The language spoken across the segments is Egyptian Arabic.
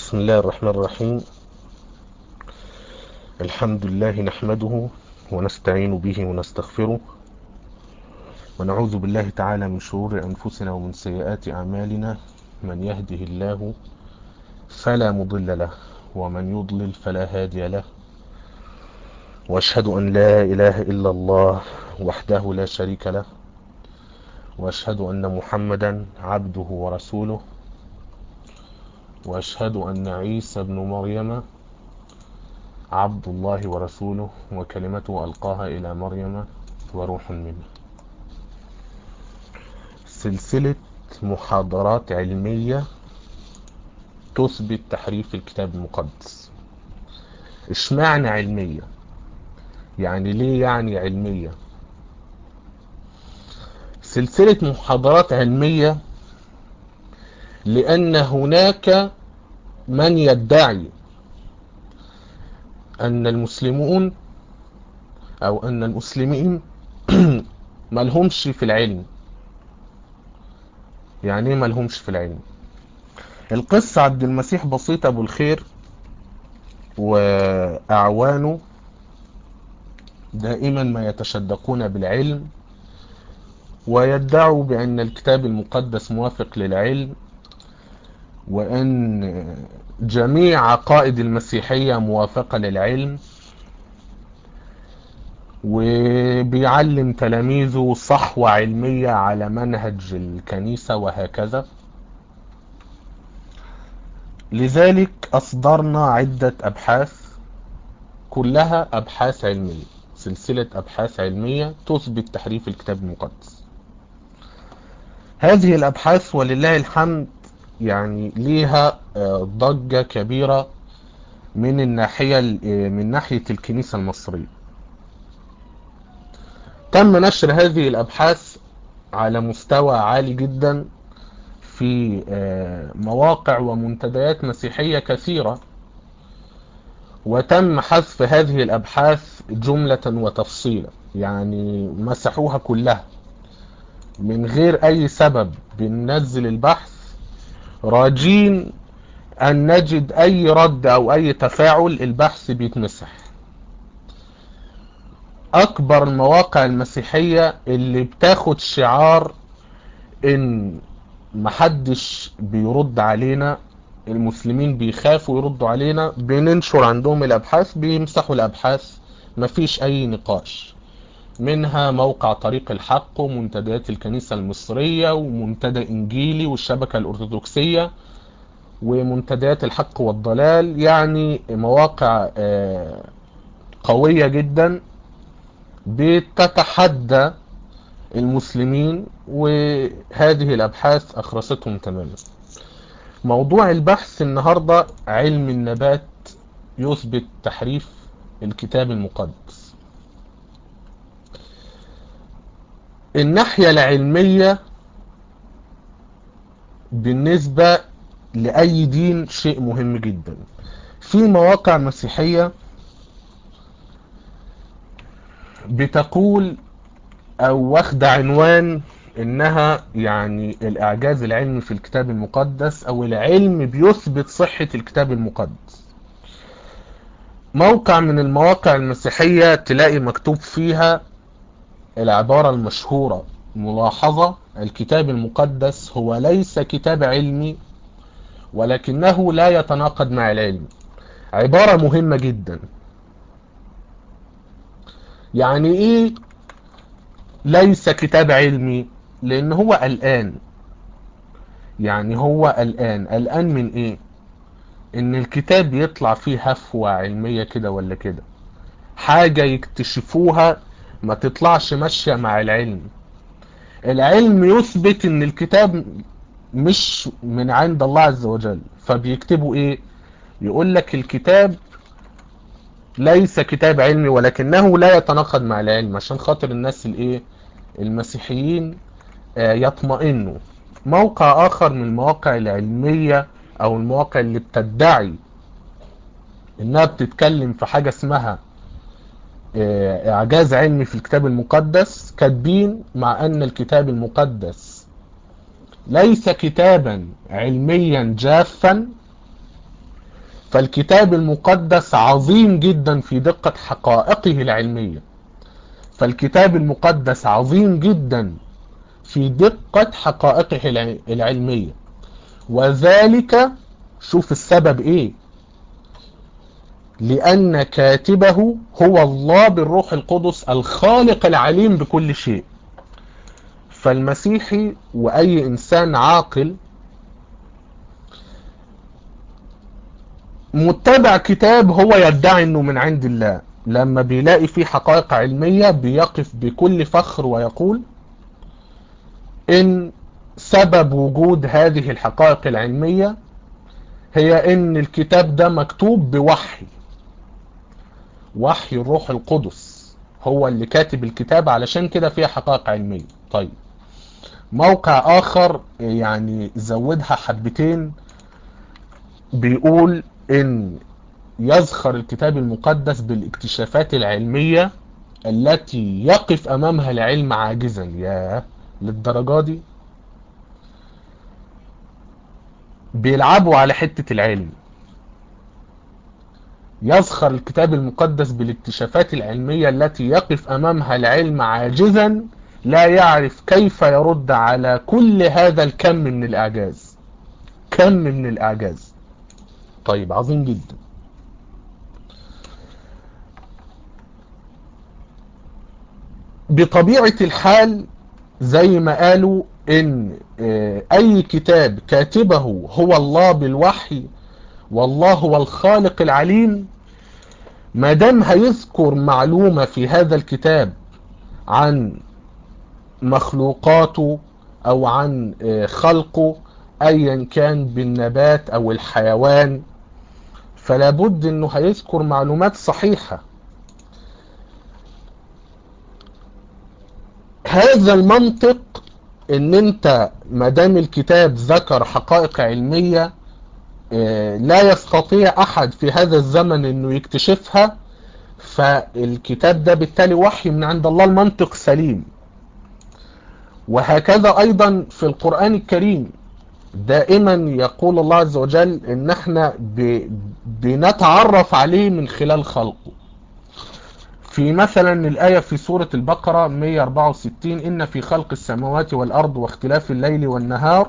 بسم الله الرحمن الرحيم الحمد لله نحمده ونستعين به ونستغفره ونعوذ بالله تعالى من شرور أنفسنا ومن سيئات أعمالنا من يهده الله فلا مضل له ومن يضلل فلا هادي له واشهد أن لا إله إلا الله وحده لا شريك له واشهد أن محمدا عبده ورسوله واشهد أن عيسى ابن مريم عبد الله ورسوله وكلمته ألقاها إلى مريم وروح منه سلسلة محاضرات علمية تثبت تحريف الكتاب المقدس اشمعنى علمية يعني ليه يعني علمية سلسلة محاضرات علمية لأن هناك من يدعي أن المسلمون أو أن المسلمين ملهمش في العلم يعني ايه ملهمش في العلم القصة عبد المسيح بسيط أبو الخير وأعوانه دائما ما يتشدقون بالعلم ويدعوا بأن الكتاب المقدس موافق للعلم وأن جميع عقائد المسيحية موافقة للعلم وبيعلم تلاميذه صحوة علمية على منهج الكنيسة وهكذا لذلك أصدرنا عدة أبحاث كلها أبحاث علمية سلسلة أبحاث علمية تثبت تحريف الكتاب المقدس هذه الأبحاث ولله الحمد يعني ليها ضجة كبيرة من الناحية من ناحية الكنيسة المصرية تم نشر هذه الأبحاث على مستوى عالي جدا في مواقع ومنتديات مسيحية كثيرة وتم حذف هذه الأبحاث جملة وتفصيلا يعني مسحوها كلها من غير أي سبب بننزل البحث راجين أن نجد أي رد أو أي تفاعل البحث بيتمسح أكبر المواقع المسيحية اللي بتاخد شعار إن محدش بيرد علينا المسلمين بيخافوا يردوا علينا بننشر عندهم الأبحاث بيمسحوا الأبحاث مفيش أي نقاش منها موقع طريق الحق ومنتديات الكنيسة المصرية ومنتدى إنجيلي والشبكة الأرثوذكسية ومنتديات الحق والضلال يعني مواقع قوية جدا بتتحدى المسلمين وهذه الأبحاث أخرستهم تماما موضوع البحث النهاردة علم النبات يثبت تحريف الكتاب المقدس الناحية العلمية بالنسبة لأي دين شيء مهم جدا في مواقع مسيحية بتقول أو واخدة عنوان إنها يعني الإعجاز العلمي في الكتاب المقدس أو العلم بيثبت صحة الكتاب المقدس موقع من المواقع المسيحية تلاقي مكتوب فيها العبارة المشهورة ملاحظة الكتاب المقدس هو ليس كتاب علمي ولكنه لا يتناقض مع العلم عبارة مهمة جدا يعني ايه ليس كتاب علمي لان هو قلقان يعني هو قلقان قلقان من ايه ان الكتاب يطلع فيه هفوة علمية كده ولا كده حاجة يكتشفوها ما تطلعش ماشية مع العلم العلم يثبت ان الكتاب مش من عند الله عز وجل فبيكتبوا ايه يقول لك الكتاب ليس كتاب علمي ولكنه لا يتناقض مع العلم عشان خاطر الناس الايه المسيحيين آه يطمئنوا موقع اخر من المواقع العلمية او المواقع اللي بتدعي انها بتتكلم في حاجة اسمها آه اعجاز علمي في الكتاب المقدس كاتبين مع ان الكتاب المقدس ليس كتابا علميا جافا فالكتاب المقدس عظيم جدا في دقة حقائقه العلمية فالكتاب المقدس عظيم جدا في دقة حقائقه العلمية وذلك شوف السبب ايه لأن كاتبه هو الله بالروح القدس الخالق العليم بكل شيء فالمسيحي وأي إنسان عاقل متبع كتاب هو يدعي انه من عند الله لما بيلاقي فيه حقائق علمية بيقف بكل فخر ويقول ان سبب وجود هذه الحقائق العلمية هي ان الكتاب ده مكتوب بوحي وحي الروح القدس هو اللي كاتب الكتاب علشان كده فيها حقائق علمية طيب موقع اخر يعني زودها حبتين بيقول ان يزخر الكتاب المقدس بالاكتشافات العلمية التي يقف امامها العلم عاجزا يا للدرجة دي بيلعبوا على حتة العلم يزخر الكتاب المقدس بالاكتشافات العلمية التي يقف امامها العلم عاجزا لا يعرف كيف يرد على كل هذا الكم من الاعجاز كم من الاعجاز طيب عظيم جدا بطبيعة الحال زي ما قالوا ان اي كتاب كاتبه هو الله بالوحي والله هو الخالق العليم ما دام هيذكر معلومة في هذا الكتاب عن مخلوقاته او عن خلقه ايا كان بالنبات او الحيوان فلا بد انه هيذكر معلومات صحيحة هذا المنطق ان انت مدام الكتاب ذكر حقائق علمية لا يستطيع احد في هذا الزمن انه يكتشفها فالكتاب ده بالتالي وحي من عند الله المنطق سليم وهكذا ايضا في القرآن الكريم دائما يقول الله عز وجل ان احنا بنتعرف عليه من خلال خلقه في مثلا الآية في سورة البقرة 164 إن في خلق السماوات والأرض واختلاف الليل والنهار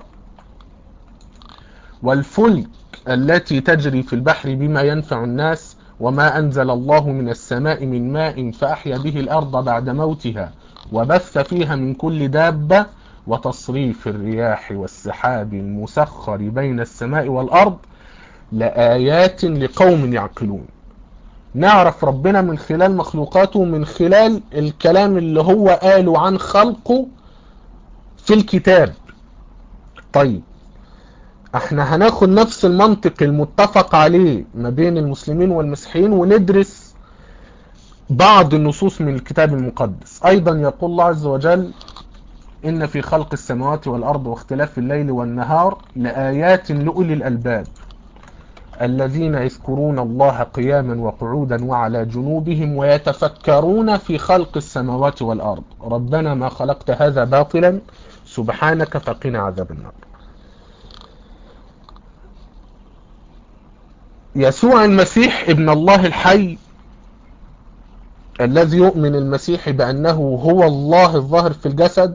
والفلك التي تجري في البحر بما ينفع الناس وما أنزل الله من السماء من ماء فأحيا به الأرض بعد موتها وبث فيها من كل دابة وتصريف الرياح والسحاب المسخر بين السماء والأرض لآيات لقوم يعقلون نعرف ربنا من خلال مخلوقاته من خلال الكلام اللي هو قاله عن خلقه في الكتاب طيب احنا هناخد نفس المنطق المتفق عليه ما بين المسلمين والمسيحيين وندرس بعض النصوص من الكتاب المقدس ايضا يقول الله عز وجل إن في خلق السماوات والأرض واختلاف الليل والنهار لآيات لأولي الألباب الذين يذكرون الله قياما وقعودا وعلى جنوبهم ويتفكرون في خلق السماوات والأرض ربنا ما خلقت هذا باطلا سبحانك فقنا عذاب النار يسوع المسيح ابن الله الحي الذي يؤمن المسيح بأنه هو الله الظاهر في الجسد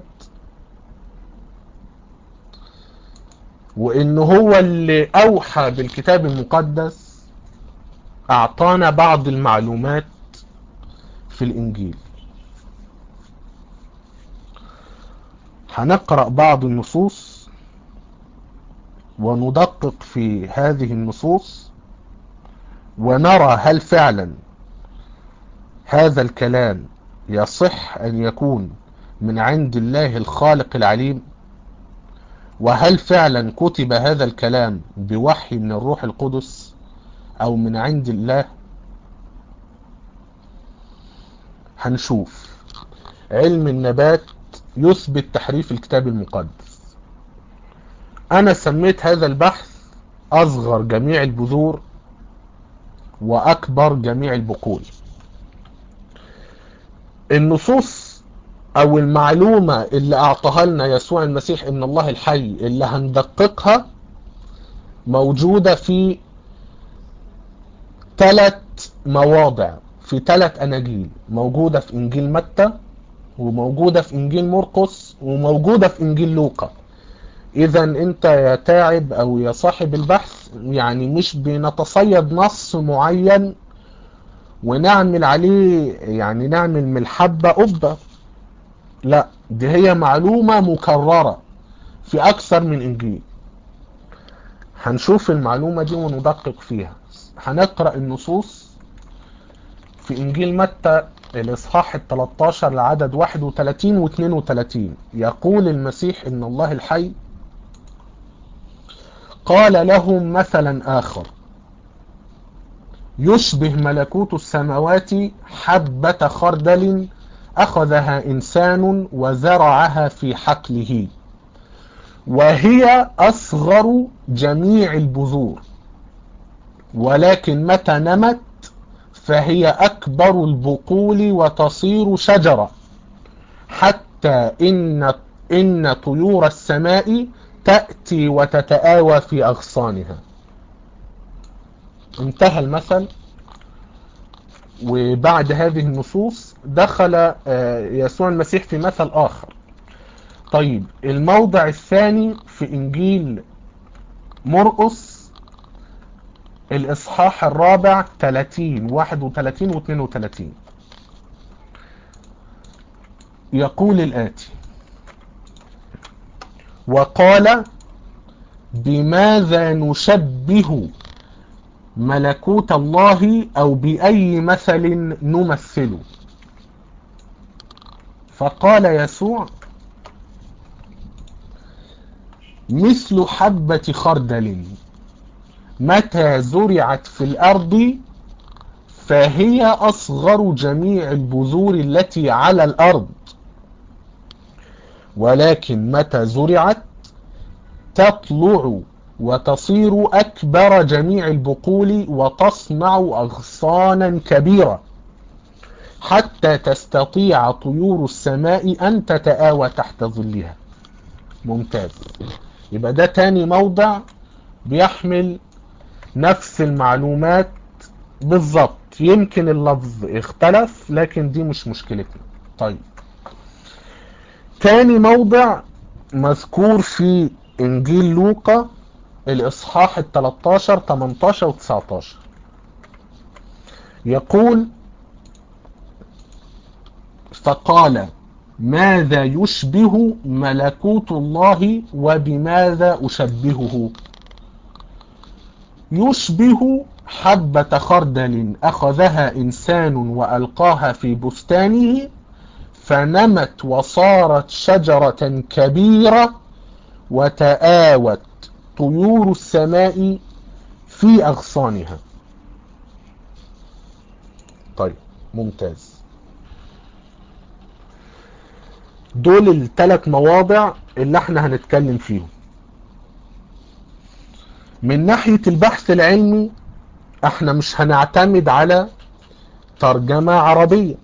وإن هو اللي أوحى بالكتاب المقدس أعطانا بعض المعلومات في الإنجيل هنقرأ بعض النصوص وندقق في هذه النصوص ونرى هل فعلا هذا الكلام يصح أن يكون من عند الله الخالق العليم وهل فعلا كتب هذا الكلام بوحي من الروح القدس أو من عند الله هنشوف علم النبات يثبت تحريف الكتاب المقدس أنا سميت هذا البحث أصغر جميع البذور وأكبر جميع البقول النصوص او المعلومة اللي اعطاها لنا يسوع المسيح ابن الله الحي اللي هندققها موجودة في ثلاث مواضع في ثلاث اناجيل موجودة في انجيل متى وموجودة في انجيل مرقس وموجودة في انجيل لوقا اذا انت يا تاعب او يا صاحب البحث يعني مش بنتصيد نص معين ونعمل عليه يعني نعمل من الحبة قبة لا دي هي معلومة مكررة في اكثر من انجيل هنشوف المعلومة دي وندقق فيها هنقرأ النصوص في انجيل متى الاصحاح ال 13 لعدد 31 و 32 يقول المسيح ان الله الحي قال لهم مثلا اخر يشبه ملكوت السماوات حبة خردل اخذها انسان وزرعها في حقله وهي اصغر جميع البذور ولكن متى نمت فهي اكبر البقول وتصير شجرة حتى ان ان طيور السماء تأتي وتتآوى في اغصانها انتهى المثل وبعد هذه النصوص دخل يسوع المسيح في مثل اخر طيب الموضع الثاني في انجيل مرقس الاصحاح الرابع 30 31 و 32 يقول الاتي وقال بماذا نشبه ملكوت الله او باي مثل نمثله فقال يسوع مثل حبة خردل متى زرعت في الأرض فهي أصغر جميع البذور التي على الأرض ولكن متى زرعت تطلع وتصير أكبر جميع البقول وتصنع أغصانا كبيرة حتى تستطيع طيور السماء أن تتآوى تحت ظلها ممتاز يبقى ده تاني موضع بيحمل نفس المعلومات بالظبط يمكن اللفظ اختلف لكن دي مش مشكلتنا طيب تاني موضع مذكور في انجيل لوقا الاصحاح ال 13 18 و 19 يقول فقال ماذا يشبه ملكوت الله وبماذا أشبهه يشبه حبة خردل أخذها إنسان وألقاها في بستانه فنمت وصارت شجرة كبيرة وتآوت طيور السماء في أغصانها طيب ممتاز دول الثلاث مواضع اللي احنا هنتكلم فيهم من ناحية البحث العلمي احنا مش هنعتمد على ترجمة عربية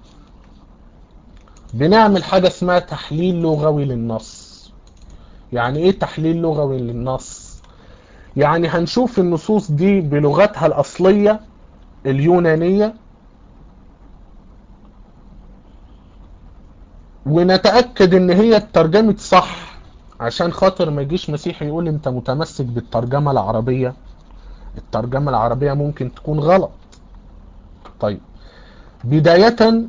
بنعمل حاجة اسمها تحليل لغوي للنص يعني ايه تحليل لغوي للنص يعني هنشوف النصوص دي بلغتها الاصلية اليونانية ونتأكد ان هي اترجمت صح عشان خاطر ما يجيش مسيحي يقول انت متمسك بالترجمة العربية الترجمة العربية ممكن تكون غلط طيب بداية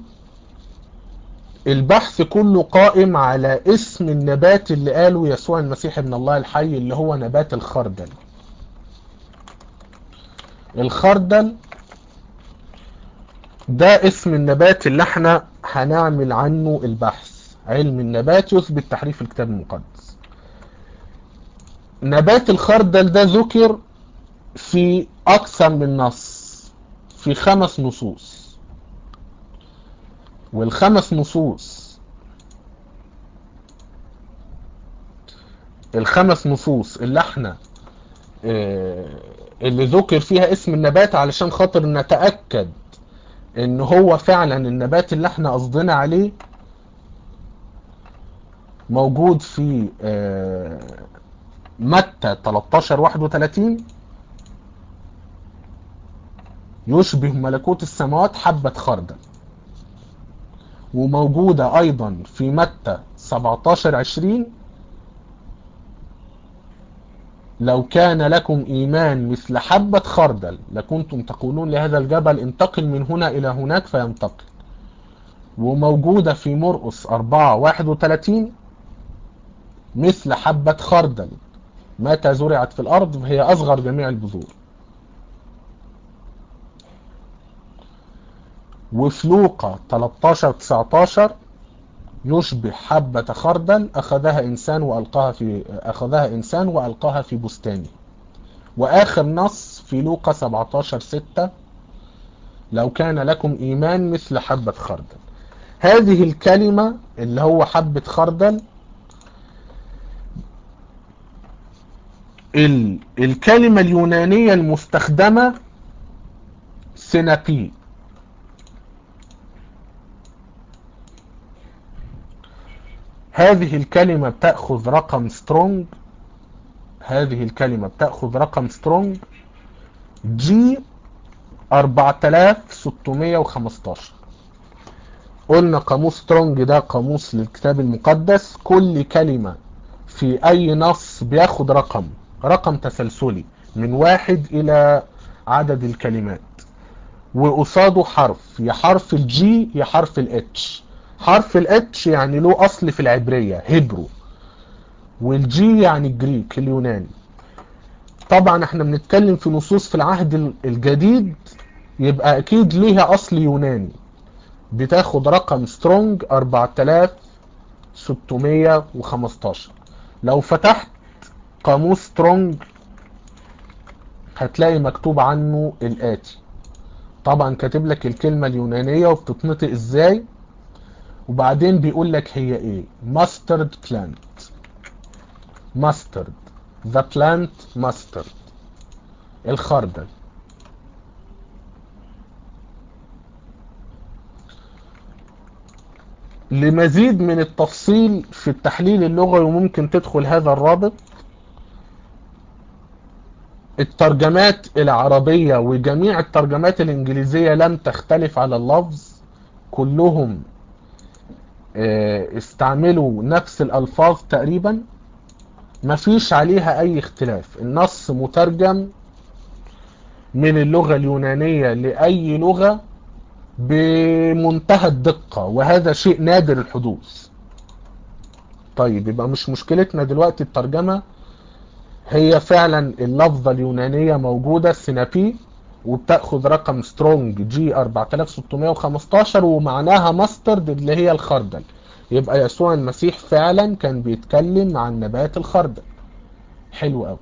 البحث كله قائم على اسم النبات اللي قاله يسوع المسيح ابن الله الحي اللي هو نبات الخردل الخردل ده اسم النبات اللي احنا هنعمل عنه البحث علم النبات يثبت تحريف الكتاب المقدس نبات الخردل ده ذكر في اكثر من نص في خمس نصوص والخمس نصوص الخمس نصوص اللي احنا اه اللي ذكر فيها اسم النبات علشان خاطر نتأكد ان هو فعلا النبات اللي احنا قصدنا عليه موجود في اه متى 13 31 يشبه ملكوت السماوات حبة خردل وموجودة أيضا في متى 17 20 لو كان لكم إيمان مثل حبة خردل لكنتم تقولون لهذا الجبل انتقل من هنا إلى هناك فينتقل وموجودة في مرقس 4 31 مثل حبة خردل متى زرعت في الأرض فهي أصغر جميع البذور وفي لوقا 13 19 يشبه حبة خردل أخذها إنسان وألقاها في أخذها إنسان وألقاها في بستانه وآخر نص في لوقا 17 6 لو كان لكم إيمان مثل حبة خردل هذه الكلمة اللي هو حبة خردل ال... الكلمة اليونانية المستخدمة سينابي هذه الكلمة بتأخذ رقم سترونج هذه الكلمة بتأخذ رقم سترونج جي 4615 قلنا قاموس سترونج ده قاموس للكتاب المقدس كل كلمة في أي نص بياخد رقم رقم تسلسلي من واحد إلى عدد الكلمات وقصاده حرف يا حرف الجي يا حرف الاتش حرف الاتش يعني له اصل في العبرية هبرو والجي يعني الجريك اليوناني طبعا احنا بنتكلم في نصوص في العهد الجديد يبقى اكيد ليها اصل يوناني بتاخد رقم سترونج 4615 لو فتحت قاموس سترونج هتلاقي مكتوب عنه الاتي طبعا كاتب لك الكلمة اليونانية وبتتنطق ازاي وبعدين بيقول لك هي ايه mustard plant mustard the plant mustard الخردل لمزيد من التفصيل في التحليل اللغوي وممكن تدخل هذا الرابط الترجمات العربية وجميع الترجمات الانجليزية لم تختلف على اللفظ كلهم استعملوا نفس الألفاظ تقريبا مفيش عليها أي اختلاف النص مترجم من اللغة اليونانية لأي لغة بمنتهى الدقة وهذا شيء نادر الحدوث طيب يبقى مش مشكلتنا دلوقتي الترجمة هي فعلا اللفظة اليونانية موجودة السينابي وبتاخذ رقم سترونج جي 4615 ومعناها ماسترد اللي هي الخردل يبقى يسوع المسيح فعلا كان بيتكلم عن نبات الخردل حلو قوي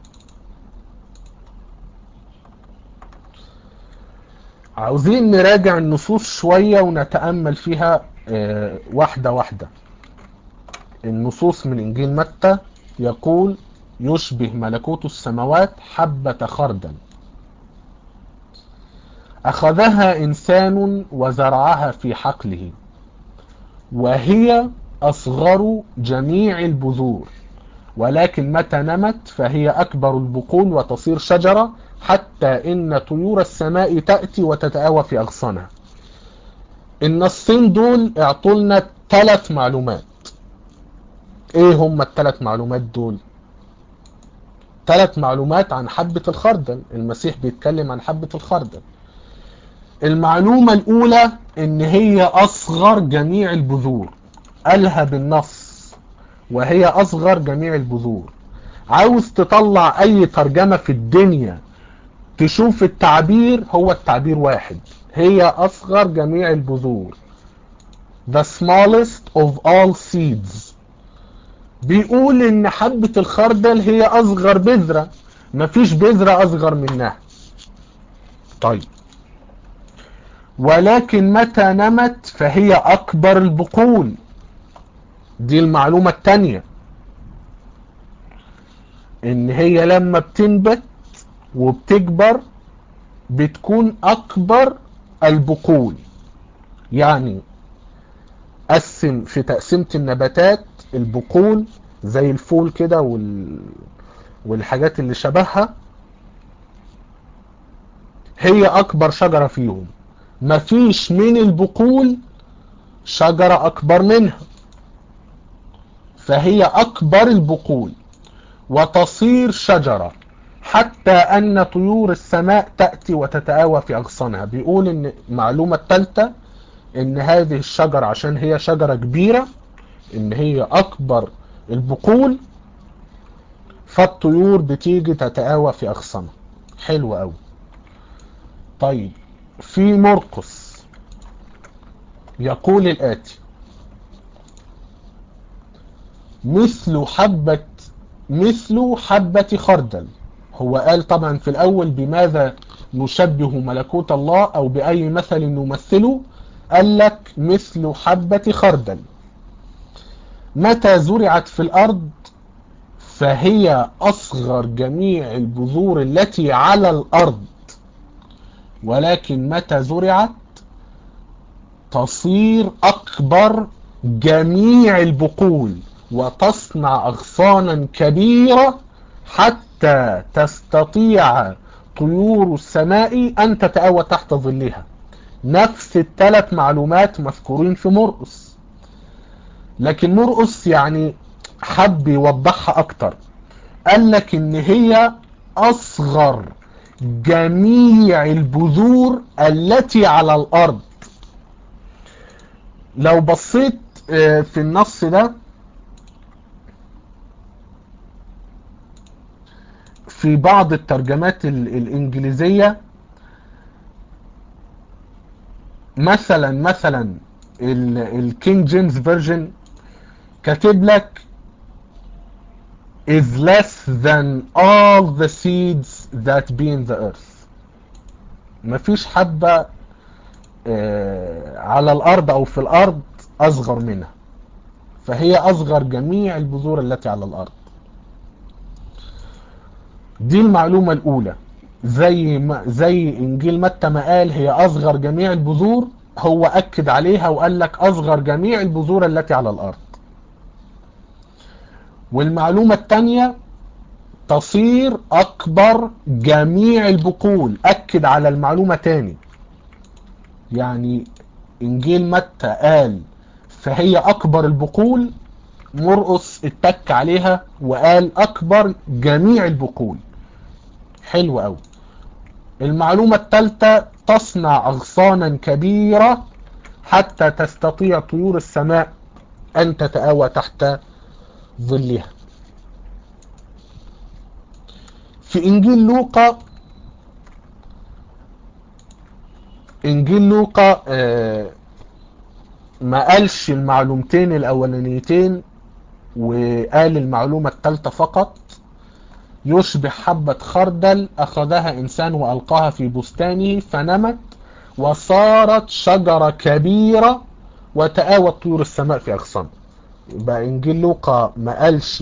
عاوزين نراجع النصوص شوية ونتأمل فيها واحدة واحدة النصوص من إنجيل متى يقول يشبه ملكوت السماوات حبة خردل أخذها إنسان وزرعها في حقله وهي أصغر جميع البذور ولكن متى نمت فهي أكبر البقول وتصير شجرة حتى إن طيور السماء تأتي وتتآوى في أغصانها النصين دول اعطولنا ثلاث معلومات ايه هم الثلاث معلومات دول ثلاث معلومات عن حبة الخردل المسيح بيتكلم عن حبة الخردل المعلومة الأولى إن هي أصغر جميع البذور قالها بالنص وهي أصغر جميع البذور عاوز تطلع أي ترجمة في الدنيا تشوف التعبير هو التعبير واحد هي أصغر جميع البذور the smallest of all seeds بيقول إن حبة الخردل هي أصغر بذرة مفيش بذرة أصغر منها طيب ولكن متى نمت فهي أكبر البقول دي المعلومة التانية إن هي لما بتنبت وبتكبر بتكون أكبر البقول يعني قسم في تقسيمة النباتات البقول زي الفول كده وال... والحاجات اللي شبهها هي اكبر شجرة فيهم مفيش من البقول شجرة اكبر منها فهي اكبر البقول وتصير شجرة حتى ان طيور السماء تأتي وتتآوى في اغصانها بيقول ان المعلومة الثالثة ان هذه الشجرة عشان هي شجرة كبيرة ان هي اكبر البقول فالطيور بتيجي تتآوى في اغصانها حلو قوي طيب في مرقس يقول الآتي مثل حبة مثل حبة خردل هو قال طبعا في الأول بماذا نشبه ملكوت الله أو بأي مثل نمثله قال لك مثل حبة خردل متى زرعت في الأرض فهي أصغر جميع البذور التي على الأرض ولكن متى زرعت تصير أكبر جميع البقول وتصنع أغصانا كبيرة حتى تستطيع طيور السماء أن تتأوى تحت ظلها نفس الثلاث معلومات مذكورين في مرقس لكن مرقس يعني حب يوضحها أكتر قال لك إن هي أصغر جميع البذور التي على الأرض لو بصيت في النص ده في بعض الترجمات الإنجليزية مثلا مثلا الكينج جيمس فيرجن كاتب لك is less than all the seeds that be in the earth مفيش حبة على الأرض أو في الأرض أصغر منها فهي أصغر جميع البذور التي على الأرض دي المعلومة الأولى زي ما زي إنجيل متى ما قال هي أصغر جميع البذور هو أكد عليها وقال لك أصغر جميع البذور التي على الأرض والمعلومة الثانية تصير أكبر جميع البقول أكد على المعلومة تاني يعني إنجيل متى قال فهي أكبر البقول مرقص اتك عليها وقال أكبر جميع البقول حلو قوي المعلومة الثالثة تصنع أغصانا كبيرة حتى تستطيع طيور السماء أن تتآوى تحت ظلها في إنجيل لوقا إنجيل لوقا آه ما قالش المعلومتين الأولانيتين وقال المعلومة الثالثة فقط يشبه حبة خردل أخذها إنسان وألقاها في بستانه فنمت وصارت شجرة كبيرة وتآوت طيور السماء في أغصان يبقى إنجيل لوقا ما قالش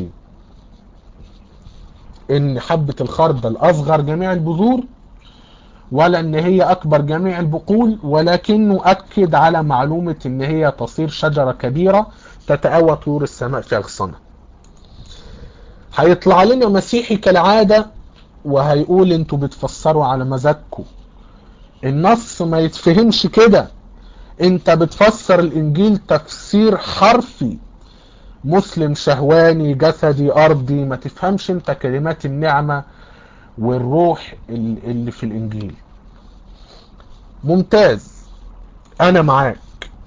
إن حبة الخردل أصغر جميع البذور ولا إن هي أكبر جميع البقول ولكنه أكد على معلومة إن هي تصير شجرة كبيرة تتآوى طيور السماء في أغصانها هيطلع لنا مسيحي كالعادة وهيقول انتوا بتفسروا على مزاجكم النص ما يتفهمش كده انت بتفسر الانجيل تفسير حرفي مسلم شهواني جسدي ارضي ما تفهمش انت كلمات النعمة والروح اللي في الانجيل ممتاز انا معاك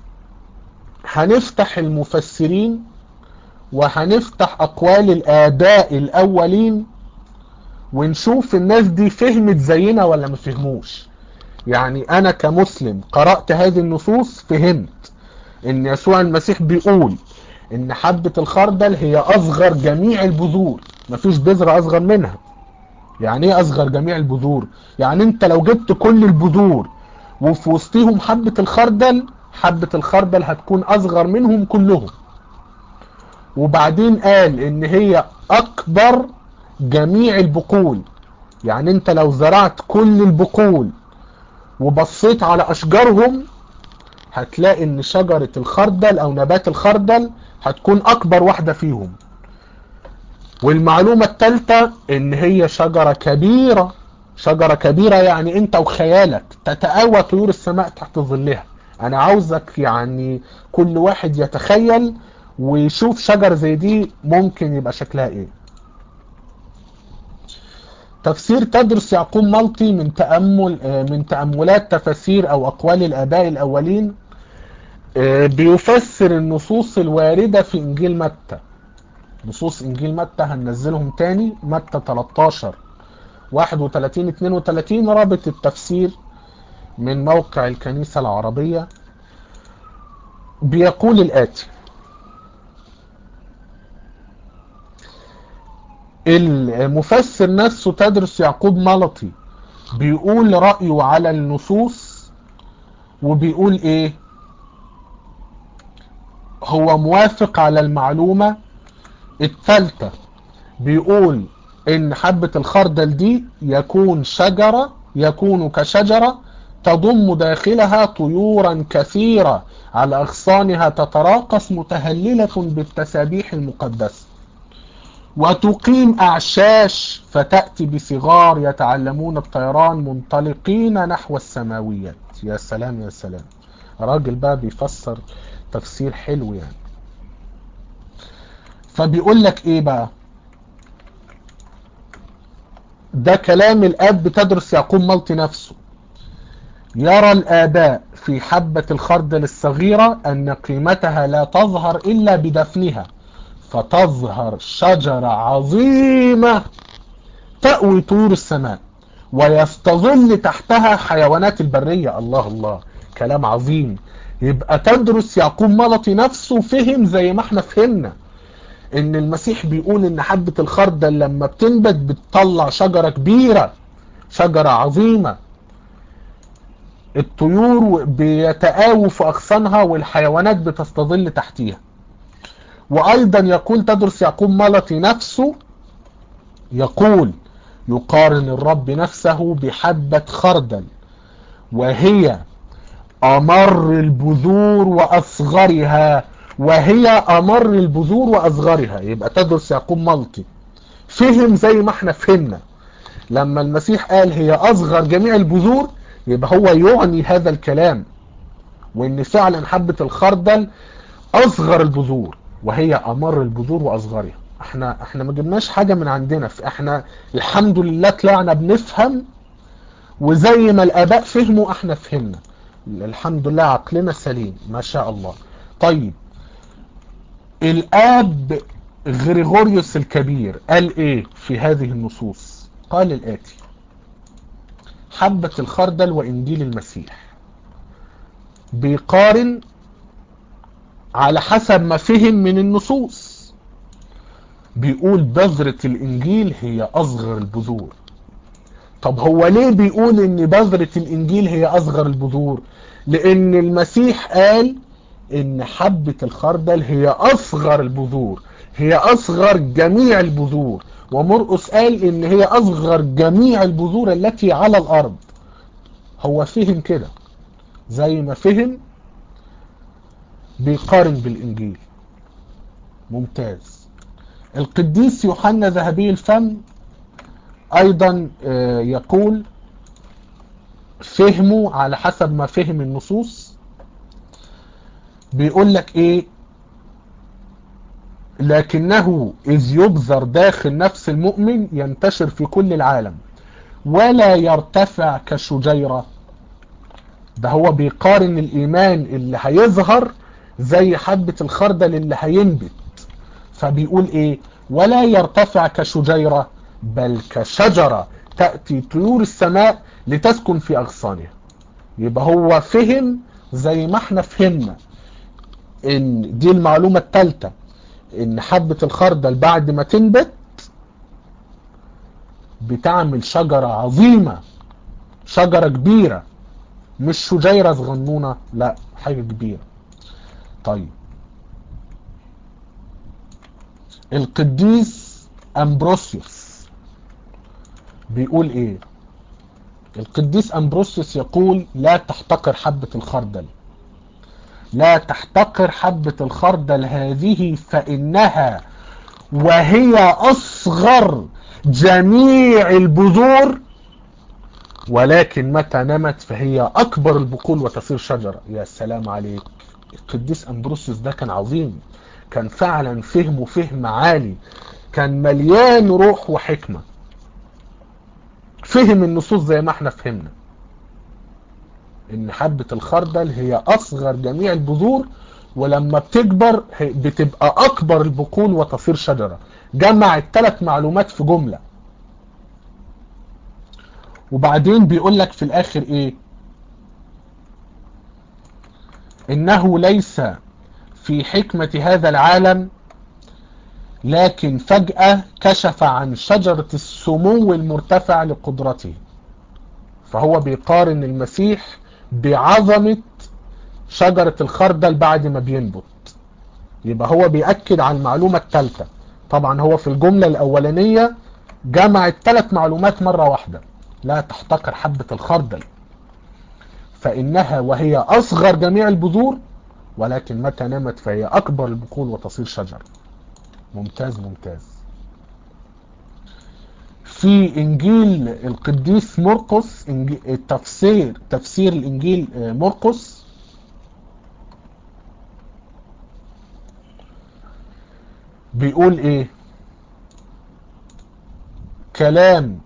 هنفتح المفسرين وهنفتح اقوال الاباء الاولين ونشوف الناس دي فهمت زينا ولا ما فهموش يعني انا كمسلم قرأت هذه النصوص فهمت ان يسوع المسيح بيقول ان حبة الخردل هي اصغر جميع البذور مفيش بذرة اصغر منها يعني ايه اصغر جميع البذور يعني انت لو جبت كل البذور وفي وسطهم حبة الخردل حبة الخردل هتكون اصغر منهم كلهم وبعدين قال ان هي اكبر جميع البقول يعني انت لو زرعت كل البقول وبصيت على اشجارهم هتلاقي ان شجرة الخردل او نبات الخردل هتكون اكبر واحدة فيهم والمعلومة الثالثة ان هي شجرة كبيرة شجرة كبيرة يعني انت وخيالك تتقوى طيور السماء تحت ظلها انا عاوزك يعني كل واحد يتخيل ويشوف شجر زي دي ممكن يبقى شكلها ايه تفسير تدرس يعقوب ملطي من تأمل من تأملات تفاسير او اقوال الاباء الاولين بيفسر النصوص الواردة في انجيل متى نصوص انجيل متى هننزلهم تاني متى 13 31 32 رابط التفسير من موقع الكنيسة العربية بيقول الآتي المفسر نفسه تدرس يعقوب ملطي بيقول رأيه على النصوص وبيقول ايه هو موافق على المعلومة الثالثة بيقول ان حبة الخردل دي يكون شجرة يكون كشجرة تضم داخلها طيورا كثيرة على أغصانها تتراقص متهللة بالتسابيح المقدسة وتقيم أعشاش فتأتي بصغار يتعلمون الطيران منطلقين نحو السماويات يا سلام يا سلام راجل بقى بيفسر تفسير حلو يعني فبيقول لك ايه بقى ده كلام الاب تدرس يعقوب ملطي نفسه يرى الآباء في حبة الخردل الصغيرة أن قيمتها لا تظهر إلا بدفنها فتظهر شجرة عظيمة تأوي طور السماء ويستظل تحتها حيوانات البرية الله الله كلام عظيم يبقى تدرس يعقوب ملطي نفسه فهم زي ما احنا فهمنا ان المسيح بيقول ان حبة الخردل لما بتنبت بتطلع شجرة كبيرة شجرة عظيمة الطيور بيتآووا في أغصانها والحيوانات بتستظل تحتيها وأيضا يقول تدرس يعقوب ملطي نفسه يقول يقارن الرب نفسه بحبة خردل وهي أمر البذور وأصغرها وهي أمر البذور وأصغرها يبقى تدرس يعقوب ملطي فهم زي ما احنا فهمنا لما المسيح قال هي أصغر جميع البذور يبقى هو يعني هذا الكلام وان فعلا حبة الخردل اصغر البذور وهي امر البذور واصغرها احنا احنا ما جبناش حاجة من عندنا احنا الحمد لله طلعنا بنفهم وزي ما الاباء فهموا احنا فهمنا الحمد لله عقلنا سليم ما شاء الله طيب الاب غريغوريوس الكبير قال ايه في هذه النصوص قال الاتي حبة الخردل وإنجيل المسيح بيقارن على حسب ما فهم من النصوص بيقول بذرة الإنجيل هي أصغر البذور طب هو ليه بيقول إن بذرة الإنجيل هي أصغر البذور لأن المسيح قال إن حبة الخردل هي أصغر البذور هي أصغر جميع البذور ومرقس قال ان هي اصغر جميع البذور التي على الارض هو فهم كده زي ما فهم بيقارن بالانجيل ممتاز القديس يوحنا ذهبي الفم ايضا يقول فهمه على حسب ما فهم النصوص بيقول لك ايه لكنه إذ يبذر داخل نفس المؤمن ينتشر في كل العالم ولا يرتفع كشجيرة ده هو بيقارن الإيمان اللي هيظهر زي حبة الخردل اللي هينبت فبيقول إيه ولا يرتفع كشجيرة بل كشجرة تأتي طيور السماء لتسكن في أغصانها يبقى هو فهم زي ما احنا فهمنا ان دي المعلومة الثالثة ان حبة الخردل بعد ما تنبت بتعمل شجرة عظيمة شجرة كبيرة مش شجيرة صغنونة لا حاجة كبيرة طيب القديس امبروسيوس بيقول ايه القديس امبروسيوس يقول لا تحتقر حبة الخردل لا تحتقر حبة الخردل هذه فإنها وهي أصغر جميع البذور ولكن متى نمت فهي أكبر البقول وتصير شجرة يا سلام عليك القديس أمبروسيوس ده كان عظيم كان فعلا فهمه فهم عالي كان مليان روح وحكمة فهم النصوص زي ما احنا فهمنا ان حبة الخردل هي اصغر جميع البذور ولما بتكبر بتبقى اكبر البقول وتصير شجرة جمع الثلاث معلومات في جملة وبعدين بيقول لك في الاخر ايه انه ليس في حكمة هذا العالم لكن فجأة كشف عن شجرة السمو المرتفع لقدرته فهو بيقارن المسيح بعظمة شجرة الخردل بعد ما بينبت يبقى هو بيأكد على المعلومة الثالثة طبعا هو في الجملة الأولانية جمع الثلاث معلومات مرة واحدة لا تحتقر حبة الخردل فإنها وهي أصغر جميع البذور ولكن متى نمت فهي أكبر البقول وتصير شجر ممتاز ممتاز في إنجيل القديس مرقس التفسير تفسير الإنجيل مرقس بيقول إيه كلام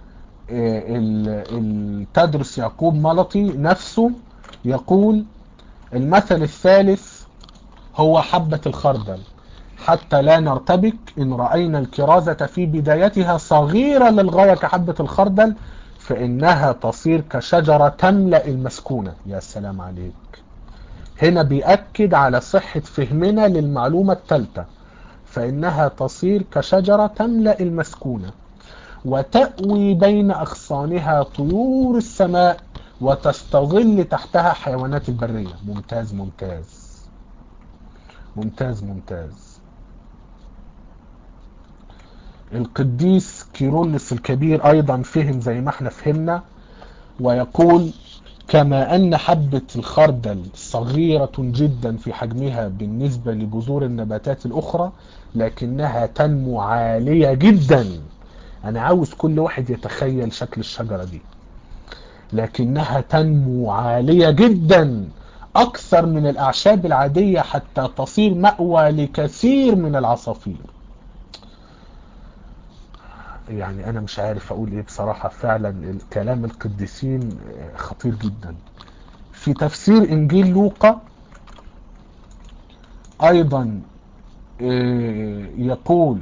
التدرس يعقوب ملطي نفسه يقول المثل الثالث هو حبة الخردل حتى لا نرتبك إن رأينا الكرازة في بدايتها صغيرة للغاية كحبة الخردل فإنها تصير كشجرة تملأ المسكونة يا سلام عليك هنا بيأكد على صحة فهمنا للمعلومة الثالثة فإنها تصير كشجرة تملأ المسكونة وتأوي بين أغصانها طيور السماء وتستظل تحتها حيوانات البرية ممتاز ممتاز ممتاز ممتاز القديس كيرلس الكبير أيضا فهم زي ما احنا فهمنا ويقول كما أن حبة الخردل صغيرة جدا في حجمها بالنسبة لبذور النباتات الأخرى لكنها تنمو عالية جدا أنا عاوز كل واحد يتخيل شكل الشجرة دي لكنها تنمو عالية جدا أكثر من الأعشاب العادية حتى تصير مأوى لكثير من العصافير يعني أنا مش عارف أقول إيه بصراحة فعلا الكلام القديسين خطير جدا في تفسير إنجيل لوقا أيضا يقول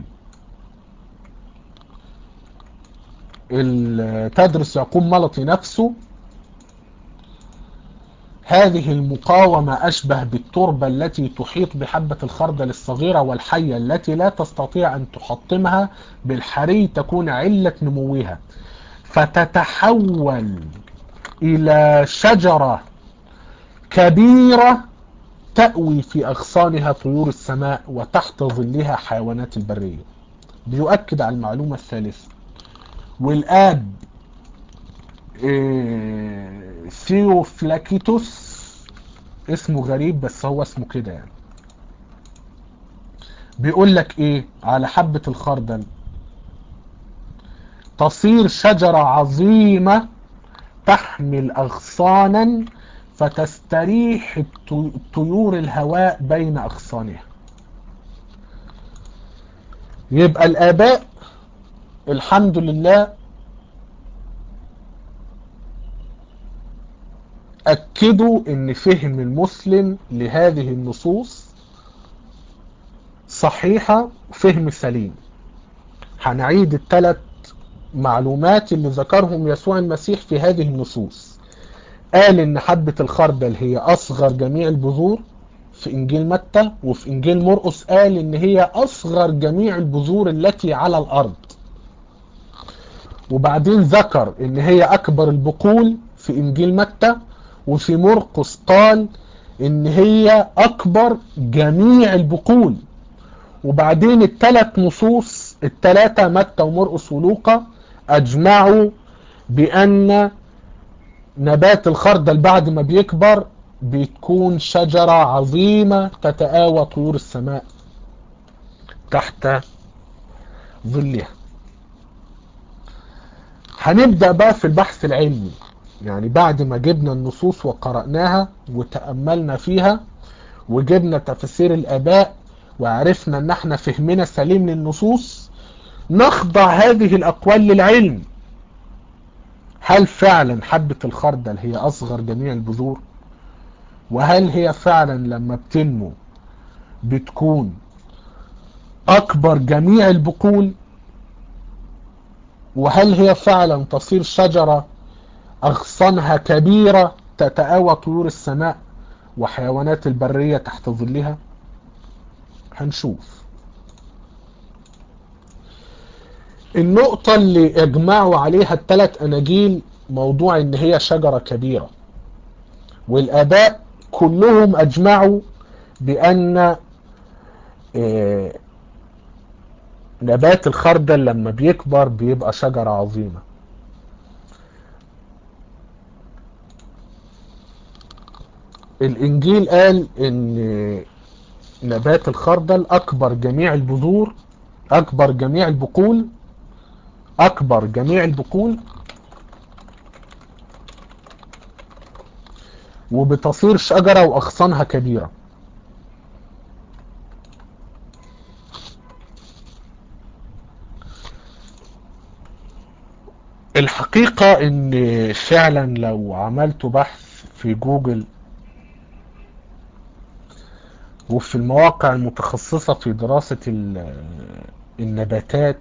تدرس يعقوب ملطي نفسه هذه المقاومة أشبه بالتربة التي تحيط بحبة الخردل الصغيرة والحية التي لا تستطيع أن تحطمها بالحري تكون علة نموها فتتحول إلى شجرة كبيرة تأوي في أغصانها طيور السماء وتحت ظلها حيوانات البرية بيؤكد على المعلومة الثالثة والآب إيه ثيوفلاكيتوس اسمه غريب بس هو اسمه كده يعني بيقول لك ايه على حبة الخردل تصير شجرة عظيمة تحمل أغصانا فتستريح طيور الهواء بين أغصانها يبقى الآباء الحمد لله أكدوا أن فهم المسلم لهذه النصوص صحيحة وفهم سليم هنعيد الثلاث معلومات اللي ذكرهم يسوع المسيح في هذه النصوص قال ان حبة الخردل هي اصغر جميع البذور في انجيل متى وفي انجيل مرقس قال ان هي اصغر جميع البذور التي على الارض وبعدين ذكر ان هي اكبر البقول في انجيل متى وفي مرقس قال ان هي اكبر جميع البقول وبعدين الثلاث نصوص الثلاثة متى ومرقس ولوقا اجمعوا بان نبات الخردل بعد ما بيكبر بتكون شجرة عظيمة تتآوى طيور السماء تحت ظلها هنبدأ بقى في البحث العلمي يعني بعد ما جبنا النصوص وقرأناها وتأملنا فيها وجبنا تفسير الآباء وعرفنا ان احنا فهمنا سليم للنصوص نخضع هذه الأقوال للعلم هل فعلا حبة الخردل هي أصغر جميع البذور وهل هي فعلا لما بتنمو بتكون أكبر جميع البقول وهل هي فعلا تصير شجرة أغصانها كبيرة تتآوى طيور السماء وحيوانات البرية تحت ظلها هنشوف النقطة اللي اجمعوا عليها الثلاث أناجيل موضوع ان هي شجرة كبيرة والآباء كلهم أجمعوا بأن نبات الخردل لما بيكبر بيبقى شجرة عظيمة الإنجيل قال إن نبات الخردل أكبر جميع البذور أكبر جميع البقول أكبر جميع البقول وبتصير شجرة وأغصانها كبيرة الحقيقة ان فعلا لو عملت بحث في جوجل وفي المواقع المتخصصة في دراسة النباتات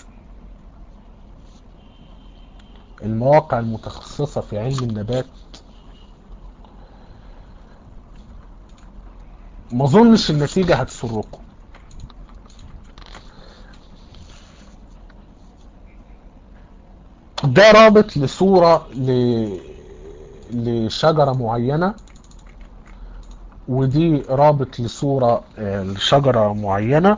المواقع المتخصصة في علم النبات ما اظنش النتيجة هتسركم ده رابط لصورة ل... لشجرة معينة ودي رابط لصورة لشجرة معينة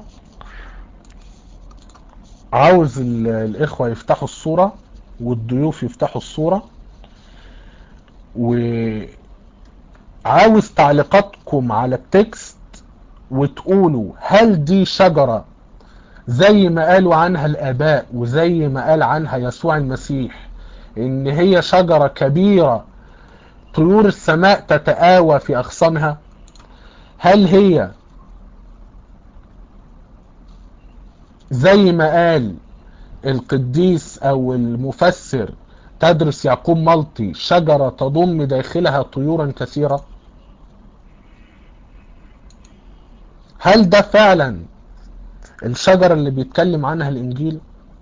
عاوز الإخوة يفتحوا الصورة والضيوف يفتحوا الصورة وعاوز تعليقاتكم على التكست وتقولوا هل دي شجرة زي ما قالوا عنها الآباء وزي ما قال عنها يسوع المسيح إن هي شجرة كبيرة طيور السماء تتآوى في أغصانها هل هي زي ما قال القديس أو المفسر تدرس يعقوب ملطي شجرة تضم داخلها طيورا كثيرة هل ده فعلا الشجرة اللي بيتكلم عنها الإنجيل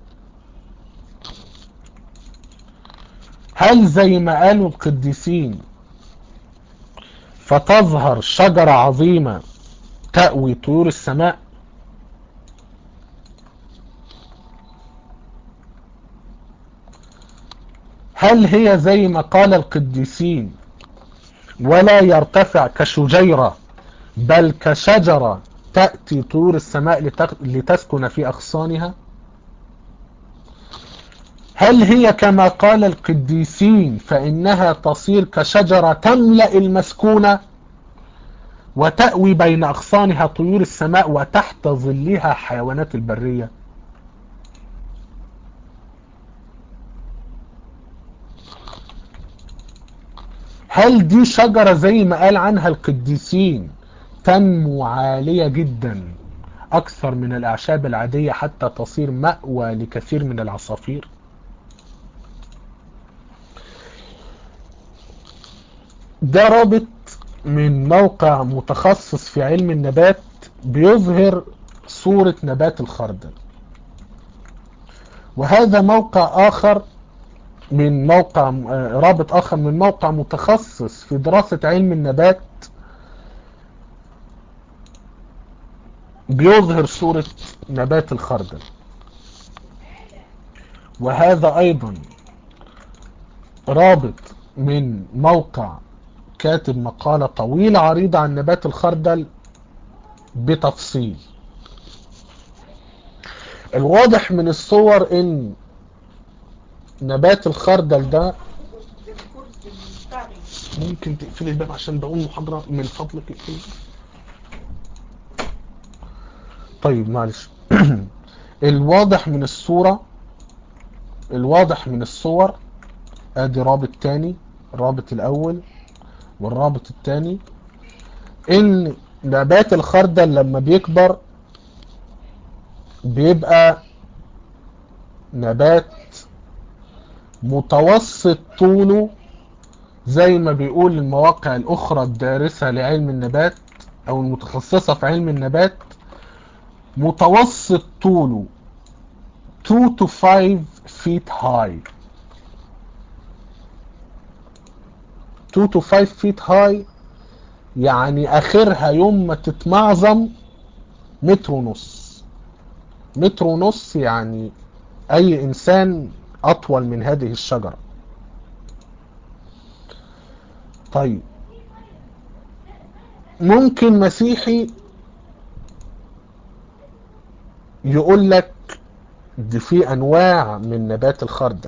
هل زي ما قالوا القديسين فتظهر شجرة عظيمة تأوي طيور السماء هل هي زي ما قال القديسين ولا يرتفع كشجيرة بل كشجرة تأتي طيور السماء لتسكن في أغصانها هل هي كما قال القديسين فإنها تصير كشجرة تملأ المسكونة وتأوي بين أغصانها طيور السماء وتحت ظلها حيوانات البرية هل دي شجرة زي ما قال عنها القديسين تنمو عالية جدا أكثر من الأعشاب العادية حتى تصير مأوى لكثير من العصافير ده رابط من موقع متخصص في علم النبات بيظهر صورة نبات الخردل وهذا موقع آخر من موقع رابط آخر من موقع متخصص في دراسة علم النبات بيظهر صورة نبات الخردل وهذا أيضا رابط من موقع كاتب مقالة طويلة عريضة عن نبات الخردل بتفصيل الواضح من الصور ان نبات الخردل ده ممكن تقفل الباب عشان بقوم محاضرة من فضلك اقفل طيب معلش الواضح من الصورة الواضح من الصور ادي رابط تاني الرابط الاول والرابط التاني ان نبات الخردل لما بيكبر بيبقى نبات متوسط طوله زي ما بيقول المواقع الاخرى الدارسة لعلم النبات او المتخصصة في علم النبات متوسط طوله 2 to 5 feet high 2 to 5 feet high يعني اخرها يوم ما تتمعظم متر ونص متر ونص يعني اي انسان اطول من هذه الشجرة طيب ممكن مسيحي يقول لك دي في انواع من نبات الخردل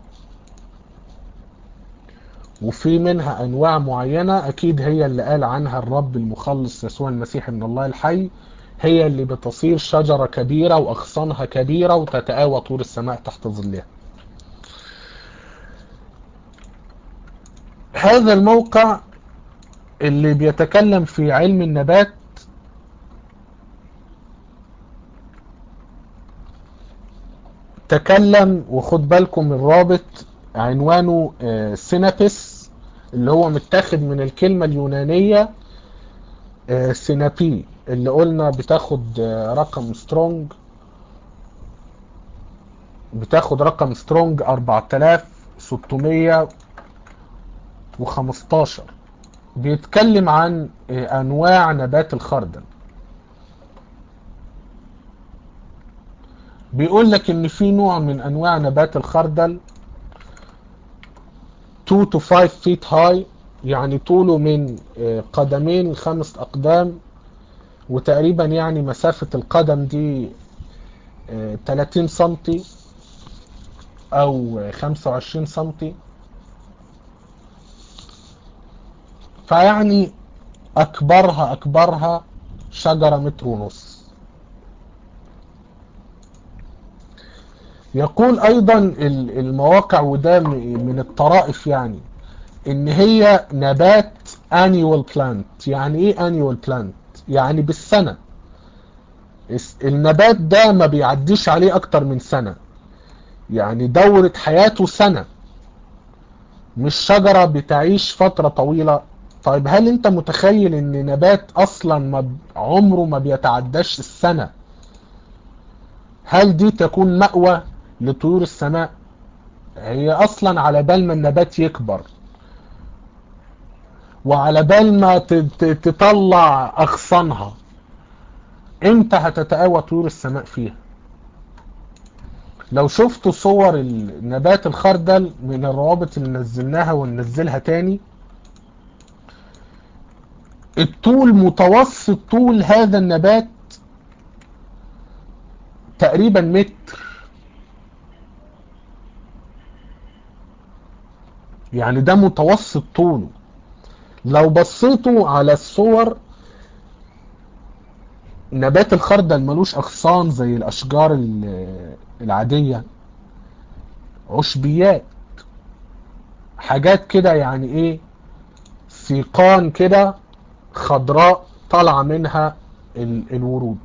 وفي منها انواع معينة اكيد هي اللي قال عنها الرب المخلص يسوع المسيح من الله الحي هي اللي بتصير شجرة كبيرة واغصانها كبيرة وتتآوى طول السماء تحت ظلها هذا الموقع اللي بيتكلم في علم النبات تكلم وخد بالكم الرابط عنوانه سينابيس اللي هو متاخد من الكلمة اليونانية سينابي اللي قلنا بتاخد رقم سترونج بتاخد رقم سترونج 4615 بيتكلم عن انواع نبات الخردل بيقول لك ان في نوع من انواع نبات الخردل 2 to 5 feet high يعني طوله من قدمين لخمس اقدام وتقريبا يعني مسافة القدم دي 30 سنتي او 25 سنتي فيعني اكبرها اكبرها شجرة متر ونص يقول ايضا المواقع وده من الطرائف يعني ان هي نبات annual plant يعني ايه annual plant يعني بالسنة النبات ده ما بيعديش عليه اكتر من سنة يعني دورة حياته سنة مش شجرة بتعيش فترة طويلة طيب هل انت متخيل ان نبات اصلا ما عمره ما بيتعداش السنة هل دي تكون مأوى لطيور السماء هي اصلا على بال ما النبات يكبر وعلى بال ما تطلع اغصانها امتى هتتقوى طيور السماء فيها لو شفتوا صور نبات الخردل من الروابط اللي نزلناها وننزلها تاني الطول متوسط طول هذا النبات تقريبا متر يعني ده متوسط طوله لو بصيتوا على الصور نبات الخردل ملوش اغصان زي الاشجار العادية عشبيات حاجات كده يعني ايه سيقان كده خضراء طالعة منها الورود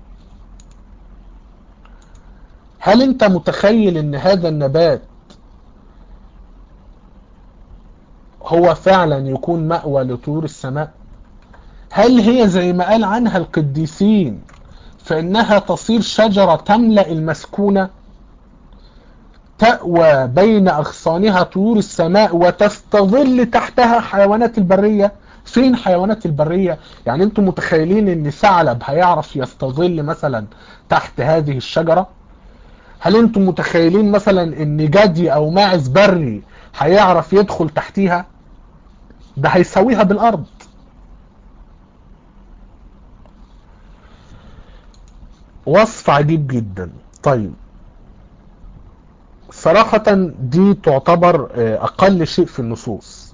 هل انت متخيل ان هذا النبات هو فعلا يكون مأوى لطيور السماء هل هي زي ما قال عنها القديسين فإنها تصير شجرة تملأ المسكونة تأوى بين أغصانها طيور السماء وتستظل تحتها حيوانات البرية فين حيوانات البرية يعني انتم متخيلين ان ثعلب هيعرف يستظل مثلا تحت هذه الشجرة هل انتم متخيلين مثلا ان جدي او ماعز بري هيعرف يدخل تحتيها ده هيسويها بالارض وصف عجيب جدا طيب صراحة دي تعتبر اقل شيء في النصوص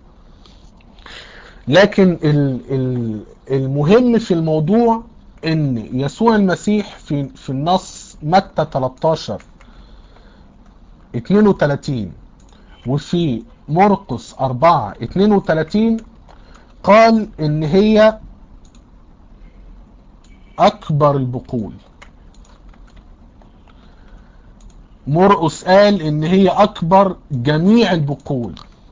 لكن المهم في الموضوع ان يسوع المسيح في في النص متى 13 32 وفي مرقس 4 32 قال ان هي اكبر البقول مرقس قال ان هي اكبر جميع البقول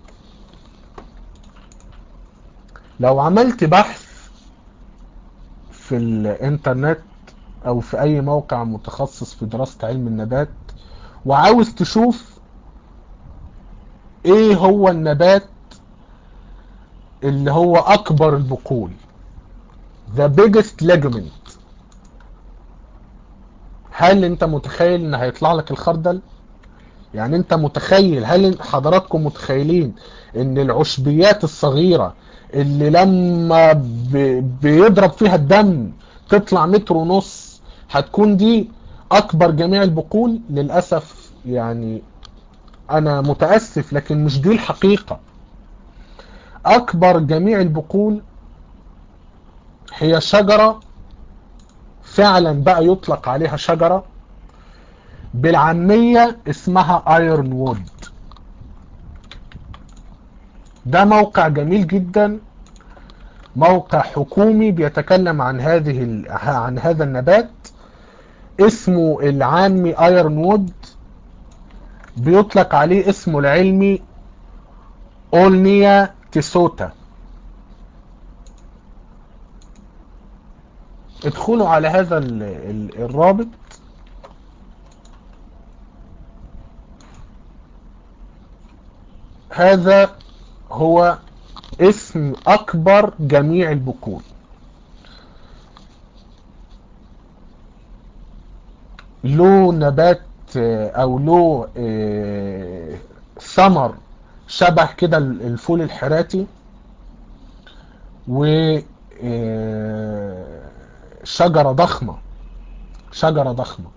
لو عملت بحث في الانترنت او في اي موقع متخصص في دراسة علم النبات وعاوز تشوف ايه هو النبات اللي هو اكبر البقول the biggest ligament هل انت متخيل ان هيطلع لك الخردل يعني انت متخيل هل حضراتكم متخيلين ان العشبيات الصغيرة اللي لما بيضرب فيها الدم تطلع متر ونص هتكون دي اكبر جميع البقول للأسف يعني انا متأسف لكن مش دي الحقيقة اكبر جميع البقول هي شجرة فعلا بقى يطلق عليها شجرة بالعامية اسمها ايرون وود ده موقع جميل جدا موقع حكومي بيتكلم عن هذه عن هذا النبات اسمه العامي ايرون وود بيطلق عليه اسمه العلمي اولنيا تيسوتا ادخلوا على هذا ال ال الرابط هذا هو اسم اكبر جميع البقول له نبات او له ثمر شبه كده الفول الحراتي و شجرة ضخمة شجرة ضخمة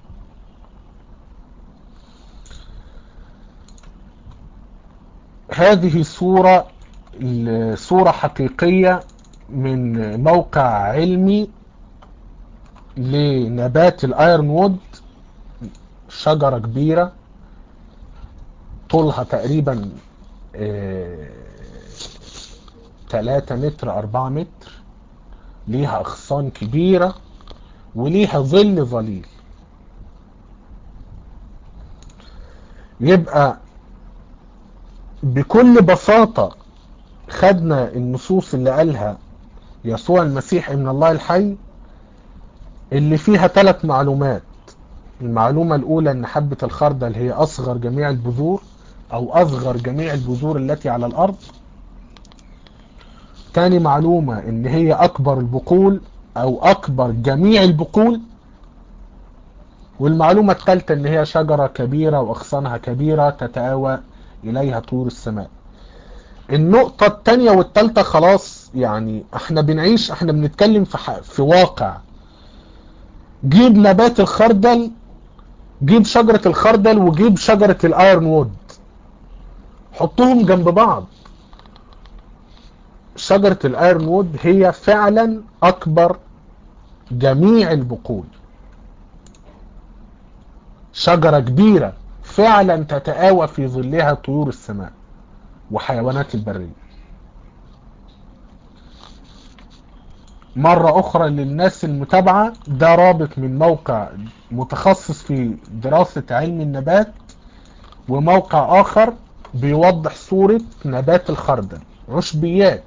هذه صورة صورة حقيقية من موقع علمي لنبات الايرون وود شجرة كبيرة طولها تقريبا 3 متر 4 متر ليها اغصان كبيرة وليها ظل ظليل يبقى بكل بساطة خدنا النصوص اللي قالها يسوع المسيح ابن الله الحي اللي فيها ثلاث معلومات المعلومة الأولى أن حبة الخردل هي أصغر جميع البذور أو أصغر جميع البذور التي على الأرض تاني معلومة أن هي أكبر البقول أو أكبر جميع البقول والمعلومة الثالثة أن هي شجرة كبيرة وأغصانها كبيرة تتآوى إليها طور السماء النقطة الثانية والثالثة خلاص يعني احنا بنعيش احنا بنتكلم في, في واقع جيب نبات الخردل جيب شجرة الخردل وجيب شجرة الايرون وود حطهم جنب بعض شجرة الايرون وود هي فعلا اكبر جميع البقول شجرة كبيرة فعلا تتآوى في ظلها طيور السماء وحيوانات البرية مرة أخرى للناس المتابعة ده رابط من موقع متخصص في دراسة علم النبات وموقع آخر بيوضح صورة نبات الخردل عشبيات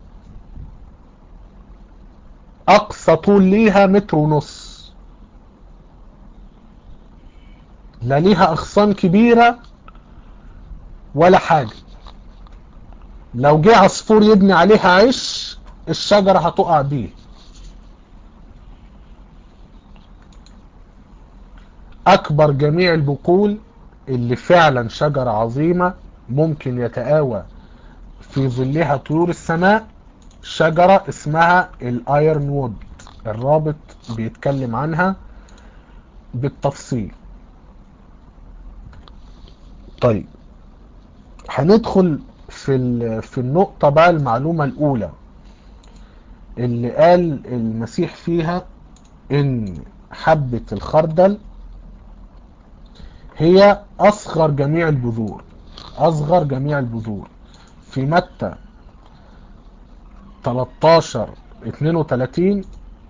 أقصى طول ليها متر ونص لا ليها أغصان كبيرة ولا حاجة لو جه عصفور يبني عليها عش الشجرة هتقع بيه أكبر جميع البقول اللي فعلا شجرة عظيمة ممكن يتآوى في ظلها طيور السماء شجرة اسمها الايرون وود الرابط بيتكلم عنها بالتفصيل طيب هندخل في في النقطة بقى المعلومة الأولى اللي قال المسيح فيها إن حبة الخردل هي اصغر جميع البذور اصغر جميع البذور في متى 13 32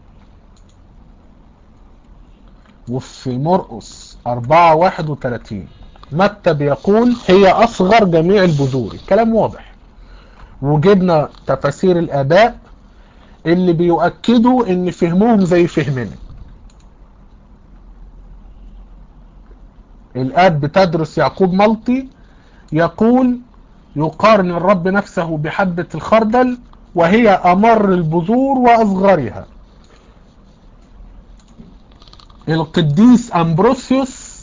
وفي مرقس 4 31 متى بيقول هي اصغر جميع البذور الكلام واضح وجبنا تفاسير الاباء اللي بيؤكدوا ان فهمهم زي فهمنا الاب بتدرس يعقوب ملطي يقول يقارن الرب نفسه بحبة الخردل وهي امر البذور واصغرها القديس امبروسيوس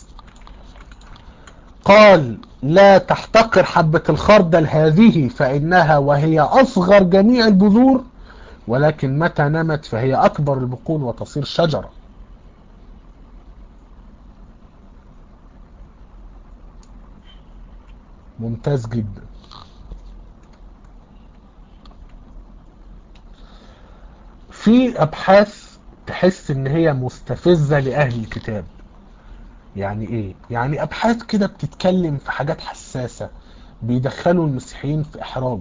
قال لا تحتقر حبة الخردل هذه فإنها وهي أصغر جميع البذور ولكن متى نمت فهي أكبر البقول وتصير شجرة ممتاز جدا في أبحاث تحس إن هي مستفزة لأهل الكتاب يعني ايه يعني ابحاث كده بتتكلم في حاجات حساسة بيدخلوا المسيحيين في احراج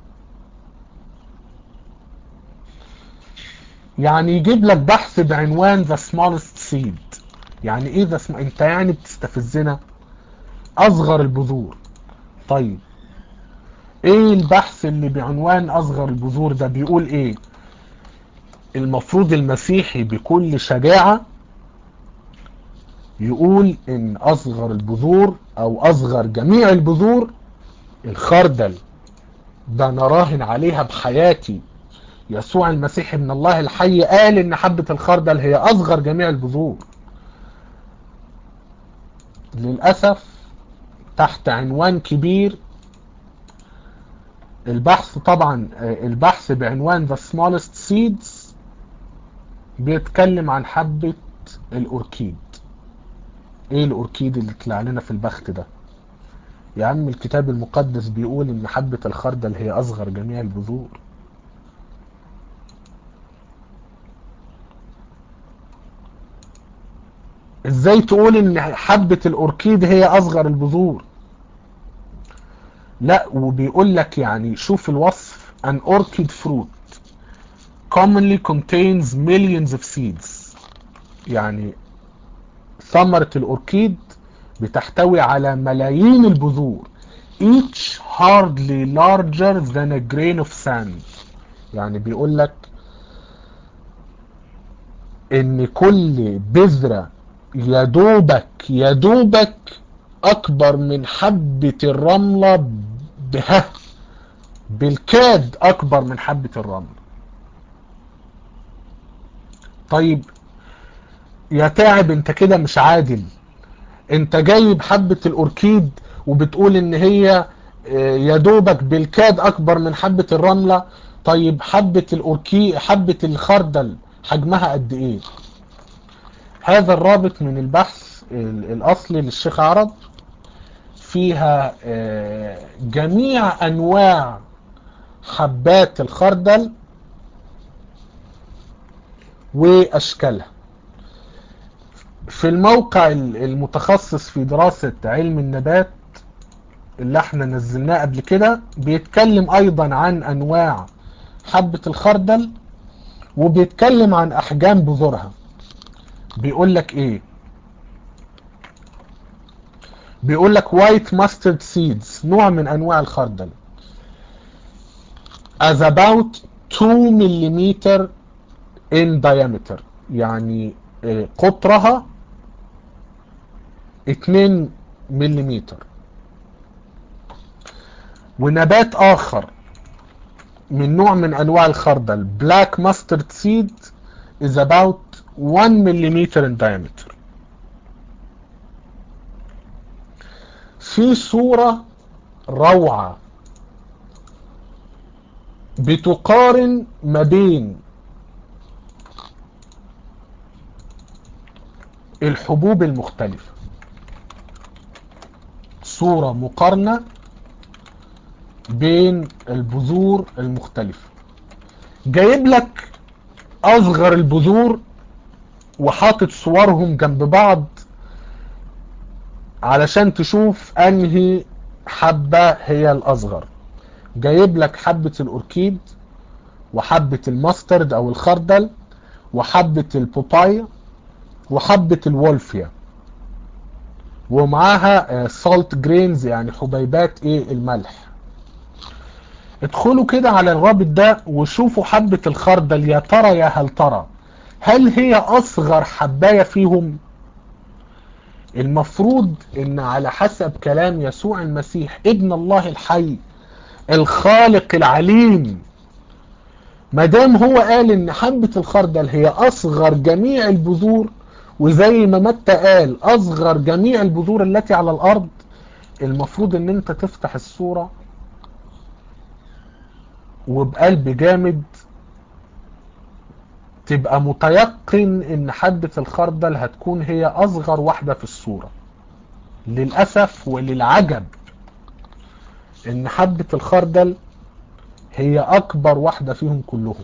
يعني يجيب لك بحث بعنوان the smallest seed يعني ايه ده اسم... انت يعني بتستفزنا اصغر البذور طيب ايه البحث اللي بعنوان اصغر البذور ده بيقول ايه المفروض المسيحي بكل شجاعة يقول ان اصغر البذور او اصغر جميع البذور الخردل ده انا راهن عليها بحياتي يسوع المسيح ابن الله الحي قال ان حبة الخردل هي اصغر جميع البذور للأسف تحت عنوان كبير البحث طبعا البحث بعنوان The Smallest Seeds بيتكلم عن حبة الأوركيد ايه الأوركيد اللي طلع لنا في البخت ده يا عم الكتاب المقدس بيقول ان حبة الخردل هي اصغر جميع البذور ازاي تقول ان حبة الاوركيد هي اصغر البذور لا وبيقول لك يعني شوف الوصف an orchid fruit commonly contains millions of seeds يعني ثمرة الأوركيد بتحتوي على ملايين البذور each hardly larger than a grain of sand يعني بيقول لك ان كل بذرة يدوبك يدوبك اكبر من حبة الرملة به بالكاد اكبر من حبة الرمل طيب يا تعب انت كده مش عادل انت جايب حبة الاوركيد وبتقول ان هي يدوبك بالكاد اكبر من حبة الرملة طيب حبة الاوركي حبة الخردل حجمها قد ايه هذا الرابط من البحث الاصلي للشيخ عرب فيها جميع انواع حبات الخردل واشكالها في الموقع المتخصص في دراسة علم النبات اللي احنا نزلناه قبل كده بيتكلم ايضا عن انواع حبة الخردل وبيتكلم عن احجام بذورها بيقول لك ايه بيقول لك وايت ماسترد سيدز نوع من انواع الخردل as about 2 ملم in diameter يعني قطرها 2 ملم ونبات اخر من نوع من انواع الخردل black mustard seed is about 1 ملم in diameter في صورة روعة بتقارن ما بين الحبوب المختلفة صورة مقارنة بين البذور المختلفة جايب لك اصغر البذور وحاطط صورهم جنب بعض علشان تشوف انهي حبة هي الاصغر جايب لك حبة الاوركيد وحبة الماسترد او الخردل وحبة البوبايا وحبة الولفيا ومعاها سالت جرينز يعني حبيبات ايه الملح ادخلوا كده على الرابط ده وشوفوا حبة الخردل يا ترى يا هل ترى هل هي اصغر حباية فيهم المفروض ان على حسب كلام يسوع المسيح ابن الله الحي الخالق العليم ما دام هو قال ان حبة الخردل هي اصغر جميع البذور وزي ما متى قال اصغر جميع البذور التي على الارض المفروض ان انت تفتح الصورة وبقلب جامد تبقى متيقن ان حبة الخردل هتكون هي اصغر واحدة في الصورة للأسف وللعجب ان حبة الخردل هي اكبر واحدة فيهم كلهم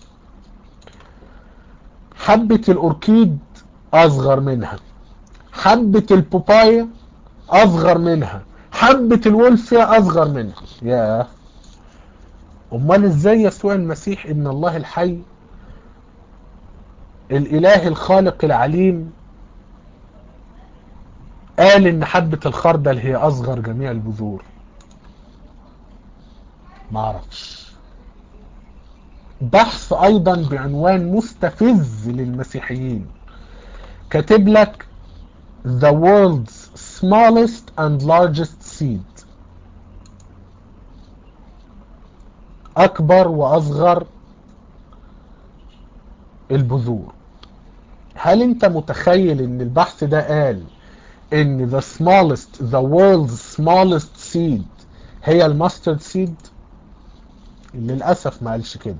حبة الاوركيد اصغر منها حبة البوبايا اصغر منها حبة الولفيا اصغر منها يا امال ازاي يسوع المسيح ابن الله الحي الاله الخالق العليم قال ان حبة الخردل هي اصغر جميع البذور معرفش بحث ايضا بعنوان مستفز للمسيحيين كاتب لك the world's smallest and largest seed اكبر واصغر البذور هل انت متخيل ان البحث ده قال ان the smallest the world's smallest seed هي الماسترد سيد للأسف ما قالش كده